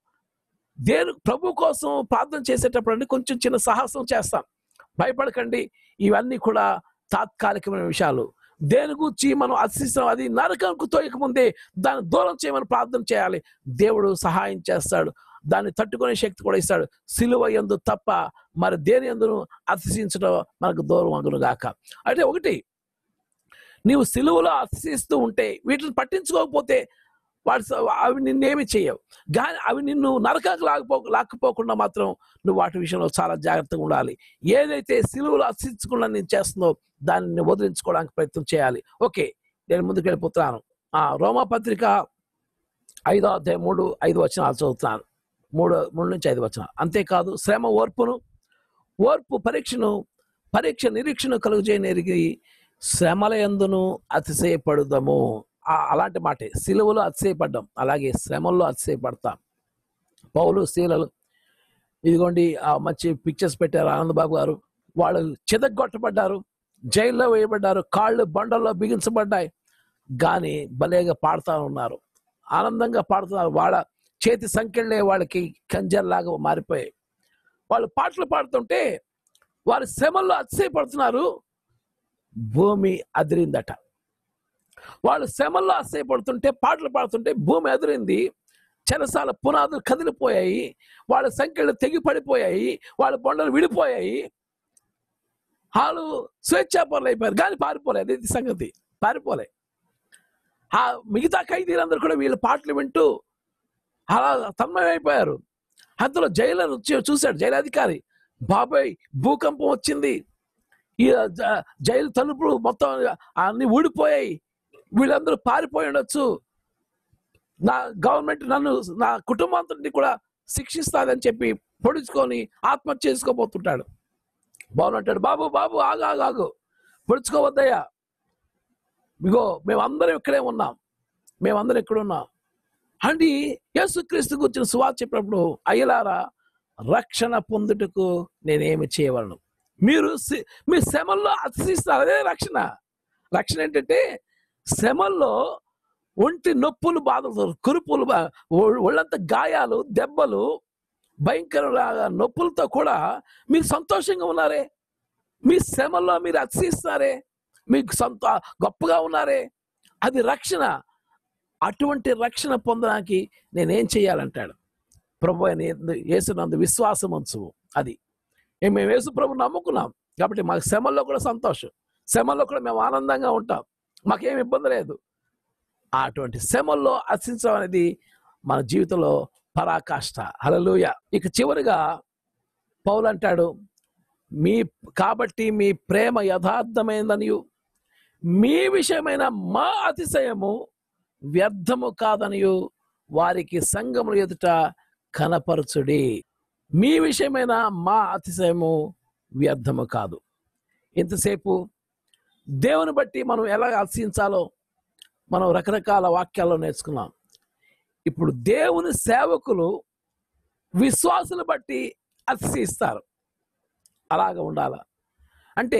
Speaker 3: దేని ప్రభు కోసం ప్రార్థన చేసేటప్పుడు అండి కొంచెం చిన్న సాహసం చేస్తాం భయపడకండి ఇవన్నీ కూడా తాత్కాలికమైన విషయాలు దేని గురించి మనం అతిశిస్తాం అది నరకంకు తోయక ముందే దాన్ని దూరం చేయమని ప్రార్థన చేయాలి దేవుడు సహాయం చేస్తాడు దాన్ని తట్టుకునే శక్తి కూడా ఇస్తాడు సిలువ ఎందు తప్ప మరి దేని ఎందును అతిశించడం మనకు దూరం అగును గాక అంటే ఒకటి నీవు సిలువలో అతిశిస్తూ ఉంటే వీటిని పట్టించుకోకపోతే వాటి స- అవి నిన్నేమి చేయవు కానీ అవి నిన్ను నరకానికి లాకపో లాక్కుపోకుండా మాత్రం నువ్వు వాటి విషయంలో చాలా జాగ్రత్తగా ఉండాలి ఏదైతే సిలువలో అతిశించకుండా నేను చేస్తుందో దాన్ని వదిలించుకోవడానికి ప్రయత్నం చేయాలి ఓకే నేను ముందుకు వెళ్ళిపోతున్నాను ఆ రోమా పత్రిక ఐదో అధ్యాయం మూడు ఐదు వచనాలు చదువుతున్నాను మూడు మూడు నుంచి ఐదు వచనాలు అంతేకాదు శ్రమ ఓర్పును ఓర్పు పరీక్షను పరీక్ష నిరీక్షను కలుగజేయనెరిగి శ్రమల ఎందును అతిశయపడుదాము ఆ- అలాంటి మాటే సిలువలో అతిశయపడ్డాం అలాగే శ్రమల్లో అతిశయపడతాం పౌలు శీలలు ఇదిగోండి ఆ మంచి పిక్చర్స్ పెట్టారు ఆనందబాబు గారు వాళ్ళు చితగొట్టబడ్డారు జైల్లో వేయబడ్డారు కాళ్ళు బండల్లో బిగించబడ్డాయి కానీ భలేగా పాడుతూ ఉన్నారు ఆనందంగా పాడుతున్నారు వాళ్ళ చేతి సంఖ్యలే వాళ్ళకి కంజర్లాగా మారిపోయాయి వాళ్ళు పాటలు పాడుతుంటే వారి శ్రమల్లో అతిశయపడుతున్నారు భూమి అదిరిందట వాళ్ళు శ్రమల్లో అతిశయపడుతుంటే పాటలు పాడుతుంటే భూమి అదిరింది చెరసాల పునాదులు కదిలిపోయాయి వాళ్ళ సంఖ్యలు తెగి పడిపోయాయి వాళ్ళ బొండలు విడిపోయాయి వాళ్ళు స్వేచ్ఛాపరులు అయిపోయారు కానీ పారిపోలేదు ఇది సంగతి పారిపోలే ఆ మిగతా ఖైదీలందరూ కూడా వీళ్ళ పాటలు వింటూ అలా తన్మయమైపోయారు అందులో జైలు వచ్చి చూశాడు జైలు అధికారి బాబాయ్ భూకంపం వచ్చింది ఈ జ- జైలు తలుపులు మొత్తం అన్ని ఊడిపోయాయి వీళ్ళందరూ పారిపోయి ఉండొచ్చు నా గవర్నమెంట్ నన్ను నా కుటుంబాంతటిని కూడా శిక్షిస్తాదని చెప్పి పొడుచుకొని ఆత్మహత్య చేసుకోబోతుంటాడు బాబు అంటాడు బాబు బాబు ఆగు ఆగు ఆగు పొడుచుకోవద్దయ్యా ఇగో మేమందరం ఇక్కడే ఉన్నాం మేమందరం ఇక్కడ ఉన్నాం అండి యేసుక్రీస్తు గురించిన సువార్త చెప్పినప్పుడు అయ్యలారా రక్షణ పొందుటకు నేనేమి చేయవలను మీరు సి- మీ శ్రమల్లో అతిశిస్తారు అదే రక్షణ రక్షణ ఏంటంటే శ్రమల్లో ఒంటి నొప్పులు బాధలు కురుపులు బా- ఒ- ఒళ్ళంత గాయాలు దెబ్బలు భయంకర నొప్పులతో కూడా మీరు సంతోషంగా ఉన్నారే మీ శ్రమల్లో మీరు అతిశిస్తారే మీకు సొంత గొప్పగా ఉన్నారే అది రక్షణ అటువంటి రక్షణ పొందడానికి నేనేం చేయాలంటాడు ప్రభు అని యేసునందు విశ్వాసం ఉంచువు అది ఏ మేము యేసు ప్రభు నమ్ముకున్నాం కాబట్టి మాకు శ్రమల్లో కూడా సంతోషం శ్రమల్లో కూడా మేము ఆనందంగా ఉంటాం మాకేం ఇబ్బంది లేదు అటువంటి శ్రమల్లో అర్చించడం అనేది మన జీవితంలో పరాకాష్ట హలలుయ ఇక చివరిగా పౌలు అంటాడు మీ కాబట్టి మీ ప్రేమ యథార్థమైందనియు మీ విషయమైన మా అతిశయము వ్యర్థము కాదనియు వారికి సంగముల ఎదుట కనపరచుడి మీ విషయమైన మా అతిశయము వ్యర్థము కాదు ఇంతసేపు దేవుని బట్టి మనం ఎలా అర్చించాలో మనం రకరకాల వాక్యాల్లో నేర్చుకున్నాం ఇప్పుడు దేవుని సేవకులు విశ్వాసులు బట్టి అతిశయిస్తారు అలాగ ఉండాల అంటే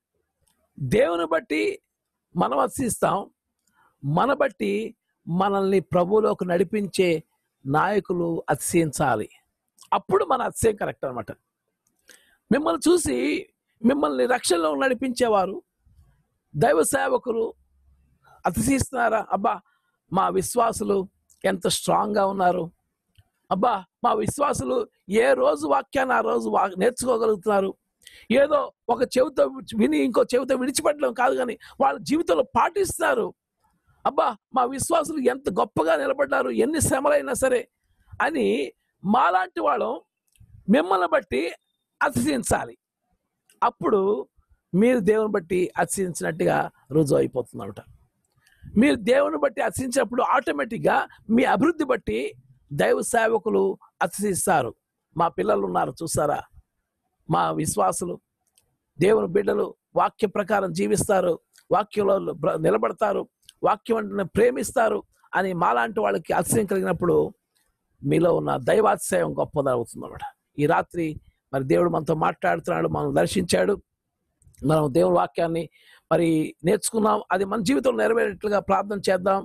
Speaker 3: దేవుని బట్టి మనం అతిశిస్తాం మన బట్టి మనల్ని ప్రభువులోకి నడిపించే నాయకులు అతిశయించాలి అప్పుడు మన అతిశయం కరెక్ట్ అనమాట మిమ్మల్ని చూసి మిమ్మల్ని రక్షణలో నడిపించేవారు దైవ సేవకులు అతిశయిస్తున్నారా అబ్బా మా విశ్వాసులు ఎంత స్ట్రాంగ్గా ఉన్నారు అబ్బా మా విశ్వాసులు ఏ రోజు వాక్యాన్ని ఆ రోజు వా నేర్చుకోగలుగుతున్నారు ఏదో ఒక చెవితో విని ఇంకో చెవితో విడిచిపెట్టడం కాదు కానీ వాళ్ళ జీవితంలో పాటిస్తున్నారు అబ్బా మా విశ్వాసులు ఎంత గొప్పగా నిలబడ్డారు ఎన్ని శ్రమలైనా సరే అని మాలాంటి వాళ్ళం మిమ్మల్ని బట్టి అతిశయించాలి అప్పుడు మీరు దేవుని బట్టి అతిశయించినట్టుగా రుజువు అయిపోతుందన్నమాట మీరు దేవుని బట్టి అతిశించినప్పుడు ఆటోమేటిక్గా మీ అభివృద్ధి బట్టి దైవ సేవకులు అతిశిస్తారు మా పిల్లలు ఉన్నారు చూసారా మా విశ్వాసులు దేవుని బిడ్డలు వాక్య ప్రకారం జీవిస్తారు వాక్యంలో బ్ర- నిలబడతారు వాక్యం అంటే ప్రేమిస్తారు అని మాలాంటి వాళ్ళకి అతిశయం కలిగినప్పుడు మీలో ఉన్న దైవాతిశయం గొప్పదవుతుంది అన్నమాట ఈ రాత్రి మరి దేవుడు మనతో మాట్లాడుతున్నాడు మనం దర్శించాడు మనం దేవుని వాక్యాన్ని మరి నేర్చుకున్నాం అది మన జీవితంలో నెరవేరేట్లుగా ప్రార్థన చేద్దాం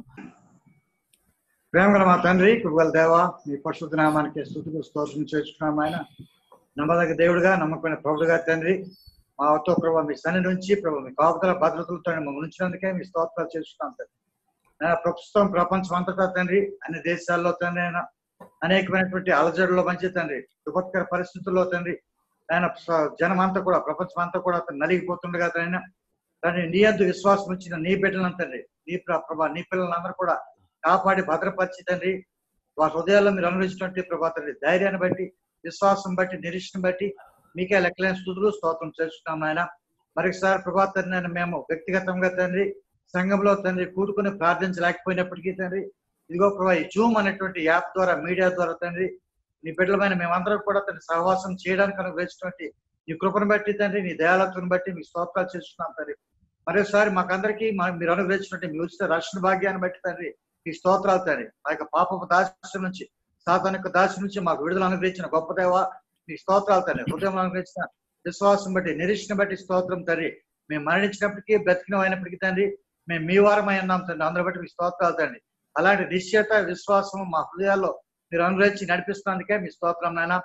Speaker 4: ప్రేమ గల మా తండ్రి కృపగల దేవ మీ పరిశుద్ధ నామానికి స్థుతులు స్తోత్రం చేస్తున్నాం ఆయన నమ్మదగ్గ దేవుడుగా నమ్మకమైన ప్రభుడుగా తండ్రి మా వద్ద ప్రభావ మీ సన్ని నుంచి ప్రభావ మీ కాపుదల భద్రతలతో మమ్మల్ని ఉంచినందుకే మీ స్తోత్రాలు చేస్తున్నాం తండ్రి నేను ప్రస్తుతం ప్రపంచం అంతటా తండ్రి అన్ని దేశాల్లో తండ్రి ఆయన అనేకమైనటువంటి అలజడుల్లో మంచి తండ్రి విపత్కర పరిస్థితుల్లో తండ్రి ఆయన జనం అంతా కూడా ప్రపంచం అంతా కూడా అతను నలిగిపోతుండగా తండ్రి తండ్రి నీ అందు విశ్వాసం వచ్చిన నీ బిడ్డలను తండ్రి నీ ప్ర- ప్రభా నీ పిల్లలందరూ కూడా కాపాడి భద్రపరిచి తండ్రి వారి హృదయాల్లో మీరు అనుభవించినట్టు ప్రభా తండ్రి ధైర్యాన్ని బట్టి విశ్వాసం బట్టి నిరీక్షణ బట్టి మీకే లెక్కలేని స్థుతులు స్తోత్రం చేస్తున్నాం నాయన మరొకసారి ప్రభా తండ్రి నేను మేము వ్యక్తిగతంగా తండ్రి సంఘంలో తండ్రి కూడుకుని ప్రార్థించలేకపోయినప్పటికీ తండ్రి ఇదిగో ప్రభా ఈ జూమ్ అనేటువంటి యాప్ ద్వారా మీడియా ద్వారా తండ్రి నీ బిడ్డలమైన మేమందరం కూడా తండ్రి సహవాసం చేయడానికి అనుగ్రహించినటువంటి నీ కృపను బట్టి తండ్రి నీ దయాలత్వం బట్టి మీ స్తోత్రాలు చేస్తున్నాం తండ్రి మరోసారి మాకందరికీ మా- మీరు అనుగ్రహించినట్టు మీ ఉచిత రక్షణ భాగ్యాన్ని బట్టి తండ్రి ఈ స్తోత్రాలు తండ్రి ఆ యొక్క పాపపు దాస్యం నుంచి సాతాన్ యొక్క దాస్యం నుంచి మాకు విడుదల అనుగ్రహించిన గొప్ప దేవ మీ స్తోత్రాలు తండ్రి హృదయం అనుగ్రహించిన విశ్వాసం బట్టి నిరీక్షణ బట్టి స్తోత్రం తండ్రి మేము మరణించినప్పటికీ బ్రతికిన అయినప్పటికీ తండ్రి మేము మీ వారమై ఉన్నాం తండ్రి అందరి బట్టి మీ స్తోత్రాలు తండ్రి అలాంటి నిశ్చయత విశ్వాసం మా హృదయాల్లో మీరు అనుగ్రహించి నడిపిస్తున్నందుకే మీ స్తోత్రం నాయన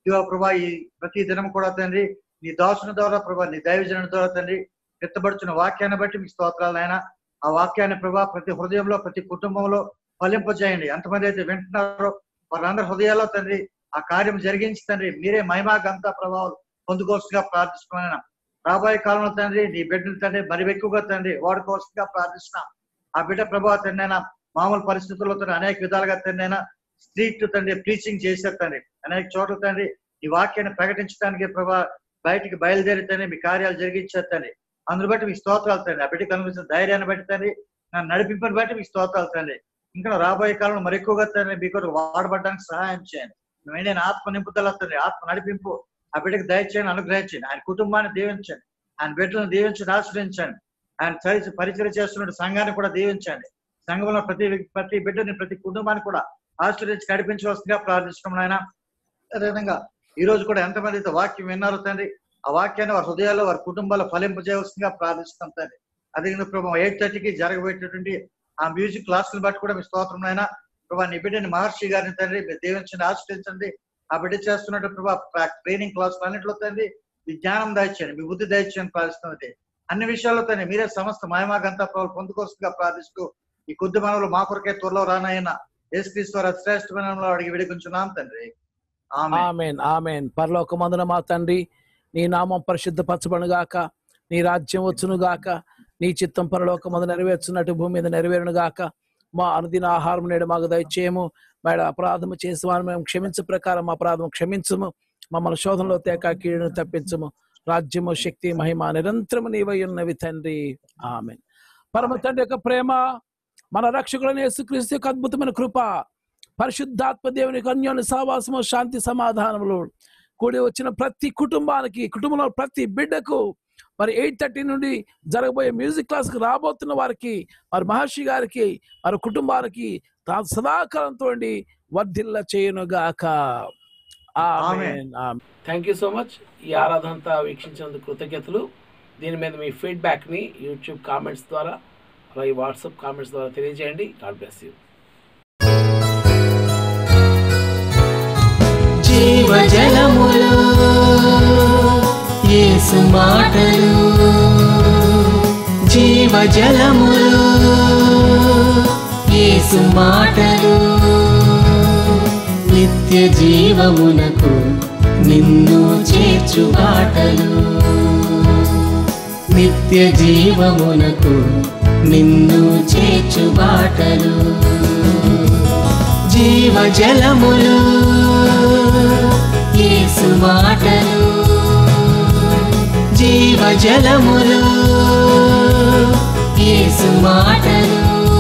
Speaker 4: ఇదిగో ప్రభా ఈ ప్రతి దినం కూడా తండ్రి నీ దాసుని ద్వారా ప్రభా నీ దైవజనుని ద్వారా తండ్రి ఎత్తబడుచున్న వాక్యాన్ని బట్టి మీ స్తోత్రాలు నాయన ఆ వాక్యాన్ని ప్రభా ప్రతి హృదయంలో ప్రతి కుటుంబంలో ఫలింపజేయండి ఎంతమంది అయితే వింటున్నారో వారందరి హృదయాల్లో తండ్రి ఆ కార్యం జరిగించి తండ్రి మీరే మహిమా గంత ప్రభావం పొందుకోవచ్చుగా ప్రార్థిస్తున్నాను రాబోయే కాలంలో తండ్రి నీ బిడ్డలు తండ్రి మరి ఎక్కువగా తండ్రి వాడుకోవచ్చుగా ప్రార్థిస్తున్నాం ఆ బిడ్డ ప్రభావ తండ్రి మామూలు పరిస్థితుల్లో తండ్రి అనేక విధాలుగా తండ్రి స్ట్రీట్ తండ్రి ప్రీచింగ్ చేశారు తండ్రి అనేక చోట్ల తండ్రి ఈ వాక్యాన్ని ప్రకటించడానికి ప్రభా బయటికి బయలుదేరి తండ్రి మీ కార్యాలు జరిగించారు తండ్రి అందుని బట్టి మీ స్తోత్రాలు తండ్రి ఆ బిడ్డకి కనిపించిన ధైర్యాన్ని బట్టి తండ్రి నన్ను నడిపింపని బట్టి మీ స్తోత్రాలు తండ్రి ఇంకా రాబోయే కాలంలో మరి ఎక్కువగా తండ్రి మీ కొరకు వాడబడడానికి సహాయం చేయండి నేను ఆత్మ నింపుదల తండ్రి ఆత్మ నడిపింపు ఆ బిడ్డకి దయచేయండి అనుగ్రహించండి ఆయన కుటుంబాన్ని దీవించండి ఆయన బిడ్డలను దీవించండి ఆశ్రయించండి ఆయన చరి పరిచయం చేస్తున్న సంఘాన్ని కూడా దీవించండి సంఘంలో ప్రతి వ్యక్తి- ప్రతి బిడ్డని ప్రతి కుటుంబాన్ని కూడా ఆశ్రయించి నడిపించవలసిందిగా ప్రార్థిస్తున్నాం ఆయన అదేవిధంగా ఈ రోజు కూడా ఎంతమంది అయితే వాక్యం విన్నారో తండ్రి ఆ వాక్యాన్ని వారి హృదయాల్లో వారి కుటుంబాల్లో ఫలింపజేయవలసిందిగా ప్రార్థిస్తాం తండ్రి అదేవిధంగా ప్రభావం ఎయిట్ థర్టీకి జరగబోయేటటువంటి ఆ మ్యూజిక్ క్లాసులు బట్టి కూడా మీ స్తోత్రం అయినా ప్రభా నీ బిడ్డని మహర్షి గారిని తండ్రి మీరు దీవించండి ఆశ్రయించండి ఆ బిడ్డ చేస్తున్నట్టు ప్రభా ట్రైనింగ్ క్లాసులు అన్నింటిలో తండ్రి మీ జ్ఞానం దయచేయండి మీ బుద్ధి దయచేయని ప్రార్థిస్తున్నది అన్ని విషయాల్లో తండ్రి మీరే సమస్త మహిమా గంతా ప్రభావం పొందుకోవచ్చుగా ప్రార్థిస్తూ ఈ కొద్ది మనవులు మా కొరకే త్వరలో రానైనా యేసుక్రీస్తు వారి శ్రేష్టమైన అడిగి విడిపించున్నాం తండ్రి ఆమె
Speaker 3: ఆమెన్ ఆమెన్ పరలోకమందున మా తండ్రి నీ నామం పరిశుద్ధపరచబడును గాక నీ రాజ్యం వచ్చును గాక నీ చిత్తం పరలోకమందు నెరవేర్చున్నట్టు భూమి మీద నెరవేరును గాక మా అనుదిన ఆహారం నేడు మాకు దయచేయము మేడ అపరాధము చేసి వారిని మేము క్షమించు ప్రకారం అపరాధం క్షమించము మమ్మల్ని శోధనలో తేక కీడును తప్పించము రాజ్యము శక్తి మహిమ నిరంతరము నీవై ఉన్నవి తండ్రి ఆమెన్ పరమ తండ్రి యొక్క ప్రేమ మన రక్షకుడైన యేసుక్రీస్తు యొక్క అద్భుతమైన కృప పరిశుద్ధాత్మ దేవుని యొక్క అన్యోన్య సహవాసము శాంతి సమాధానములు కూడి వచ్చిన ప్రతి కుటుంబానికి కుటుంబంలో ప్రతి బిడ్డకు మరి ఎయిట్ థర్టీ నుండి జరగబోయే మ్యూజిక్ క్లాస్కి రాబోతున్న వారికి మరి మహర్షి గారికి మరి కుటుంబానికి తా- సదాకాలంతో వర్ధిల్ల చేయనుగాక థ్యాంక్ యూ సో మచ్ ఈ ఆరాధన అంతా వీక్షించినందుకు కృతజ్ఞతలు దీని మీద మీ ఫీడ్బ్యాక్ని యూట్యూబ్ కామెంట్స్ ద్వారా అలాగే వాట్సాప్ కామెంట్స్ ద్వారా తెలియజేయండి గాడ్ బ్లెస్ యూ
Speaker 1: జీవజలములు యేసు మాటలు జీవజలములు యేసు మాటలు నిత్య జీవమునకు నిన్ను చేర్చు బాటలు నిత్య జీవమునకు నిన్ను చేర్చు బాటలు జీవజలములు యేసు మాటలు జీవజలములు యేసు మాటలు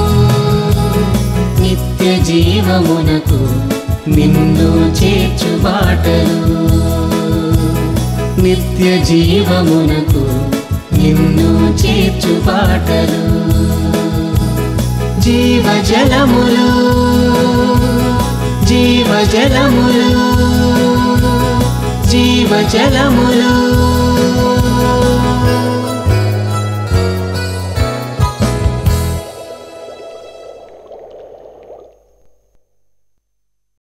Speaker 1: నిత్య జీవమునకు నిన్ను చేర్చు బాటలు నిత్య జీవమునకు నిన్ను చేర్చు బాటలు జీవజలములు జీవజలములు జీవజలములు